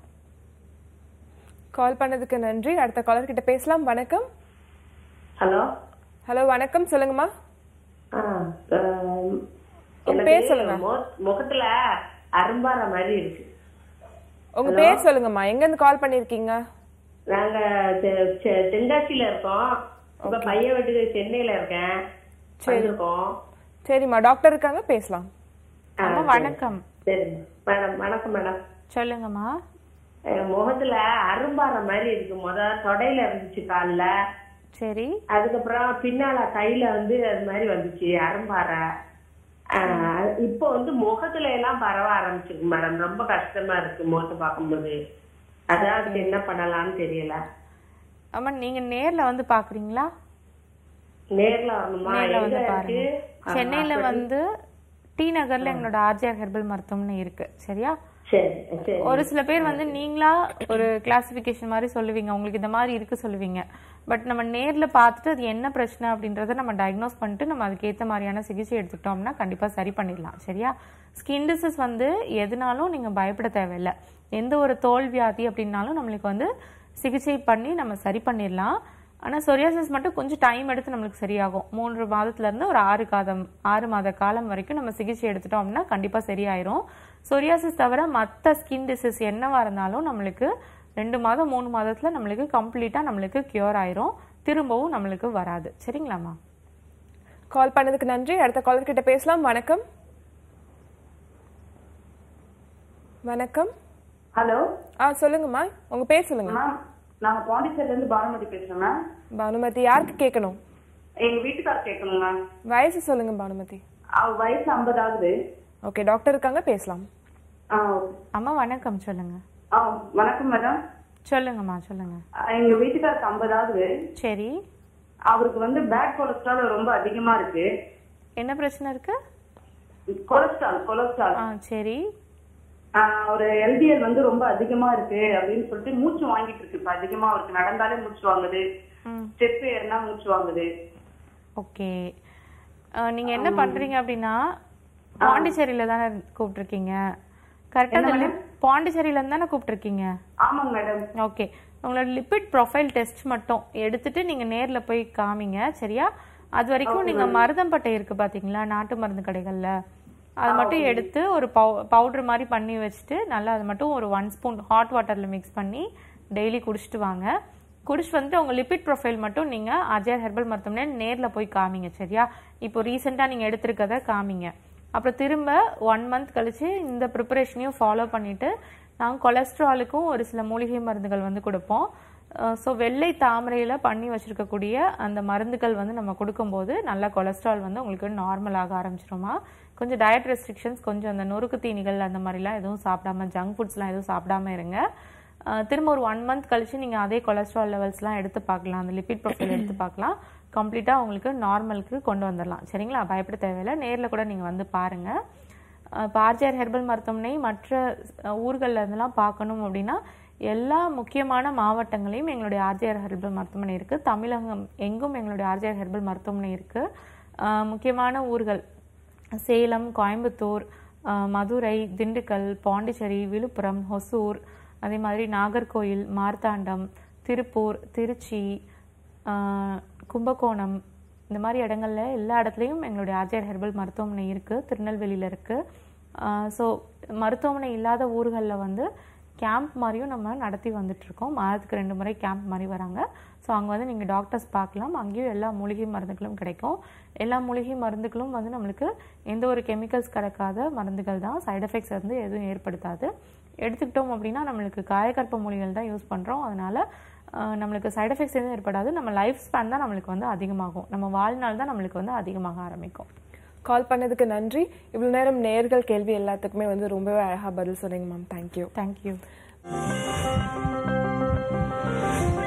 A: கால் பண்ணதுக்கு நன்றி அடுத்த காலர் கிட்ட பேசலாம் வணக்கம்
J: ஹலோ
A: ஹலோ வணக்கம் சொல்லுங்கம்மா
J: ஆ, ஆம்,
A: உங்க
J: எனக்கு
A: பேர் சொல்லுங்க.
J: மு- முகத்துல அரும்பாற மாதிரி இருக்கு
A: உங்க பேர் சொல்லுங்கம்மா எங்க இருந்து கால் பண்ணிருக்கீங்க
J: நாங்க தெ- தெ- தென்காசியில இருக்கோம் இப்ப பையன் வீட்டுக்கு சென்னையில இருக்கேன் வந்திருக்கோம்
A: சரிம்மா டாக்டர் இருக்காங்க பேசலாம்
J: ஆ,
B: அம்மா
J: சரி.
B: வணக்கம்
J: சரி மேடம் வணக்கம் மேடம்
B: சொல்லுங்கம்மா
J: என் முகத்துல அரும்பாற மாதிரி இருக்கு முத தொடையில இருந்துச்சு கால்ல
B: சரி
J: அதுக்கப்புறம் பின்னால கையில வந்து அது மாதிரி வந்துச்சு அரும்பாற ஆ, இப்போ வந்து முகத்துல எல்லாம் பரவ ஆரம்பிச்சிருக்கு மேடம் ரொம்ப கஷ்டமா இருக்கு முகத்தை பார்க்கும்போது அதான் அதுக்கு என்ன பண்ணலாம்னு தெரியல
B: அம்மா நீங்க நேர்ல வந்து பாக்குறீங்களா
J: நேர்ல வரணுமா
B: நேர்ல வந்து
J: எங்க
B: பாருங்க
J: இருக்கு
B: சென்னையில வந்து டி நகர்ல எங்களோட ஆர்ஜிஆர் ஹெர்பல் மருத்துவமனை இருக்கு சரியா
J: சரி சரி
B: ஒரு சில பேர் வந்து நீங்களா ஒரு கிளாசிபிகேஷன் மாதிரி சொல்லுவீங்க உங்களுக்கு இந்த மாதிரி இருக்கு சொல்லுவீங்க பட் நம்ம நேர்ல பார்த்துட்டு அது என்ன பிரச்சனை அப்படின்றத நம்ம டயக்னோஸ் பண்ணிட்டு நம்ம அதுக்கேற்ற மாதிரியான சிகிச்சை எடுத்துக்கிட்டோம்னா கண்டிப்பா சரி பண்ணிடலாம் சரியா ஸ்கின் டிசீஸ் வந்து எதுனாலும் நீங்க பயப்பட தேவையில்லை எந்த ஒரு தோல் வியாதி அப்படின்னாலும் நம்மளுக்கு வந்து சிகிச்சை பண்ணி நம்ம சரி பண்ணிடலாம் ஆனா சொரியாசிஸ் மட்டும் கொஞ்சம் டைம் எடுத்து நம்மளுக்கு சரியாகும் மூன்று மாதத்துல இருந்து ஒரு ஆறு காதம் ஆறு மாத காலம் வரைக்கும் நம்ம சிகிச்சை எடுத்துட்டோம் அப்படின்னா கண்டிப்பா சரியாயிரும் சொரியாசிஸ் தவிர மற்ற ஸ்கின் டிசீஸ் என்னவா இருந்தாலும் நம்மளுக்கு ரெண்டு மாதம் மூணு மாதத்துல நம்மளுக்கு கம்ப்ளீட்டா நம்மளுக்கு கியூர் ஆயிரும் திரும்பவும் நம்மளுக்கு வராது சரிங்களாம்மா
A: கால் பண்ணதுக்கு நன்றி அடுத்த காலர் கிட்ட பேசலாம் வணக்கம் வணக்கம்
I: ஹலோ
A: ஆ சொல்லுங்கம்மா உங்க பேர் சொல்லுங்க
I: மேம் நாங்க பாண்டிச்சேரில இருந்து பானுமதி பேசுறோம் மேம்
A: பானுமதி யாருக்கு கேட்கணும்
I: எங்க வீட்டுக்கார கேட்கணும் மேம்
A: வயசு சொல்லுங்க பானுமதி
I: அவ வயசு ஐம்பது ஆகுது
A: ஓகே டாக்டர் இருக்காங்க பேசலாம்
I: ஆ,
B: அம்மா வணக்கம் சொல்லுங்க
I: ஆ, வணக்கம் மேடம்
B: சொல்லுங்கம்மா சொல்லுங்க
I: எங்க வீட்டுக்காருக்கு ஐம்பது ஆகுது
B: சரி
I: அவருக்கு வந்து பேட் கொலஸ்ட்ரால் ரொம்ப அதிகமா இருக்கு
B: என்ன பிரச்சனை இருக்கு
I: கொலஸ்ட்ரால் கொலஸ்ட்ரால்
B: ஆ சரி
I: ஆ, ஒரு எல்டிஎல் வந்து ரொம்ப அதிகமா இருக்கு அப்படின்னு சொல்லிட்டு மூச்சு வாங்கிட்டு இருக்கு இப்ப அதிகமா அவருக்கு நடந்தாலே மூச்சு வாங்குது
B: ம்
I: ஸ்டெப் ஏறினா மூச்சு வாங்குது
B: ஓகே நீங்க என்ன பண்றீங்க அப்படின்னா பாண்டிச்சேரியில தானே கூப்பிட்டுருக்கீங்க கரெக்டாக பாண்டிச்சேரியில இருந்து தானே கூப்பிட்டுருக்கீங்க
I: ஆமாங்க மேடம்
B: ஓகே உங்களோட லிபிட் ப்ரொஃபைல் டெஸ்ட் மட்டும் எடுத்துட்டு நீங்க நேர்ல போய் காமிங்க சரியா அது வரைக்கும் நீங்க மருதம்பட்டை இருக்கு பாத்தீங்களா நாட்டு மருந்து கடைகள்ல அது மட்டும் எடுத்து ஒரு பவுடர் மாதிரி பண்ணி வச்சுட்டு நல்லா அது மட்டும் ஒரு ஒன் ஸ்பூன் ஹாட் வாட்டர்ல மிக்ஸ் பண்ணி டெய்லி குடிச்சிட்டு வாங்க குடிச்சிட்டு வந்துட்டு உங்க லிபிட் ப்ரொஃபைல் மட்டும் நீங்க அஜய் ஹெர்பல் மருத்துவமனை நேர்ல போய் காமிங்க சரியா இப்போ ரீசெண்டா நீங்க எடுத்திருக்கத காமிங்க அப்புறம் திரும்ப ஒன் மந்த் கழிச்சு இந்த ப்ரிப்பரேஷனையும் ஃபாலோ பண்ணிட்டு நாங்கள் கொலஸ்ட்ராலுக்கும் ஒரு சில மூலிகை மருந்துகள் வந்து கொடுப்போம் ஸோ வெள்ளை தாமரையில் பண்ணி வச்சிருக்கக்கூடிய அந்த மருந்துகள் வந்து நம்ம கொடுக்கும்போது நல்ல கொலஸ்ட்ரால் வந்து உங்களுக்கு நார்மல் ஆக ஆரம்பிச்சிருமா கொஞ்சம் டயட் ரெஸ்ட்ரிக்ஷன்ஸ் கொஞ்சம் அந்த நொறுக்கு தீனிகள் அந்த மாதிரிலாம் எதுவும் சாப்பிடாம ஜங்க் ஃபுட்ஸ்லாம் எதுவும் சாப்பிடாம இருங்க அஹ் திரும்ப ஒரு ஒன் மந்த் கழிச்சு நீங்கள் அதே கொலஸ்ட்ரால் லெவல்ஸ்லாம் எடுத்து பார்க்கலாம் அந்த லிபிட் ப்ரொஃபைல் எடுத்து பார்க்கலாம் கம்ப்ளீட்டாக உங்களுக்கு நார்மலுக்கு கொண்டு வந்துடலாம் சரிங்களா பயப்பட தேவையில்லை நேரில் கூட நீங்கள் வந்து பாருங்கள் இப்போ ஆர்ஜிஆர் ஹெர்பல் மருத்துவமனை மற்ற அஹ், ஊர்கள்ல இருந்தெல்லாம் பார்க்கணும் அப்படின்னா எல்லா முக்கியமான மாவட்டங்களையும் எங்களுடைய ஆர்ஜிஆர் ஹெர்பல் மருத்துவமனை இருக்குது தமிழகம் எங்கும் எங்களுடைய ஆர்ஜிஆர் ஹெர்பல் மருத்துவமனை இருக்குது முக்கியமான ஊர்கள் சேலம் கோயம்புத்தூர் அஹ், மதுரை திண்டுக்கல் பாண்டிச்சேரி விழுப்புரம் ஹொசூர் அதே மாதிரி நாகர்கோயில் மார்த்தாண்டம் திருப்பூர் திருச்சி ஆஹ், கும்பகோணம் இந்த மாதிரி இடங்கள்ல எல்லா இடத்துலையும் எங்களுடைய ஆர்ஜிஆர் ஹெர்பல் மருத்துவமனை இருக்குது திருநெல்வேலியில் இருக்குது ஸோ மருத்துவமனை இல்லாத ஊர்களில் வந்து கேம்ப் மாதிரியும் நம்ம நடத்தி வந்துட்டுருக்கோம் மாதத்துக்கு ரெண்டு முறை கேம்ப் மாதிரி வராங்க ஸோ அங்கே வந்து நீங்கள் டாக்டர்ஸ் பார்க்கலாம் அங்கேயும் எல்லா மூலிகை மருந்துகளும் கிடைக்கும் எல்லா மூலிகை மருந்துகளும் வந்து நம்மளுக்கு எந்த ஒரு கெமிக்கல்ஸ் கலக்காத மருந்துகள் தான் சைடு எஃபெக்ட்ஸ் வந்து எதுவும் ஏற்படுத்தாது எடுத்துக்கிட்டோம் அப்படின்னா நம்மளுக்கு காயக்கற்ப மூலிகள் தான் யூஸ் பண்ணுறோம் அதனால் நம்மளுக்கு சைடு எஃபெக்ட்ஸ் எதுவும் ஏற்படாது நம்ம லைஃப் ஸ்பேன் தான் நம்மளுக்கு வந்து அதிகமாகும் நம்ம வாழ்நாள் தான் நம்மளுக்கு வந்து அதிகமாக ஆரம்பிக்கும்
A: கால் பண்ணதுக்கு நன்றி இவ்வளவு நேரம் நேர்கள் கேள்வி எல்லாத்துக்குமே வந்து ரொம்பவே அழகா பதில் சொன்னீங்க மேம் தேங்க்யூ
B: தேங்க்யூ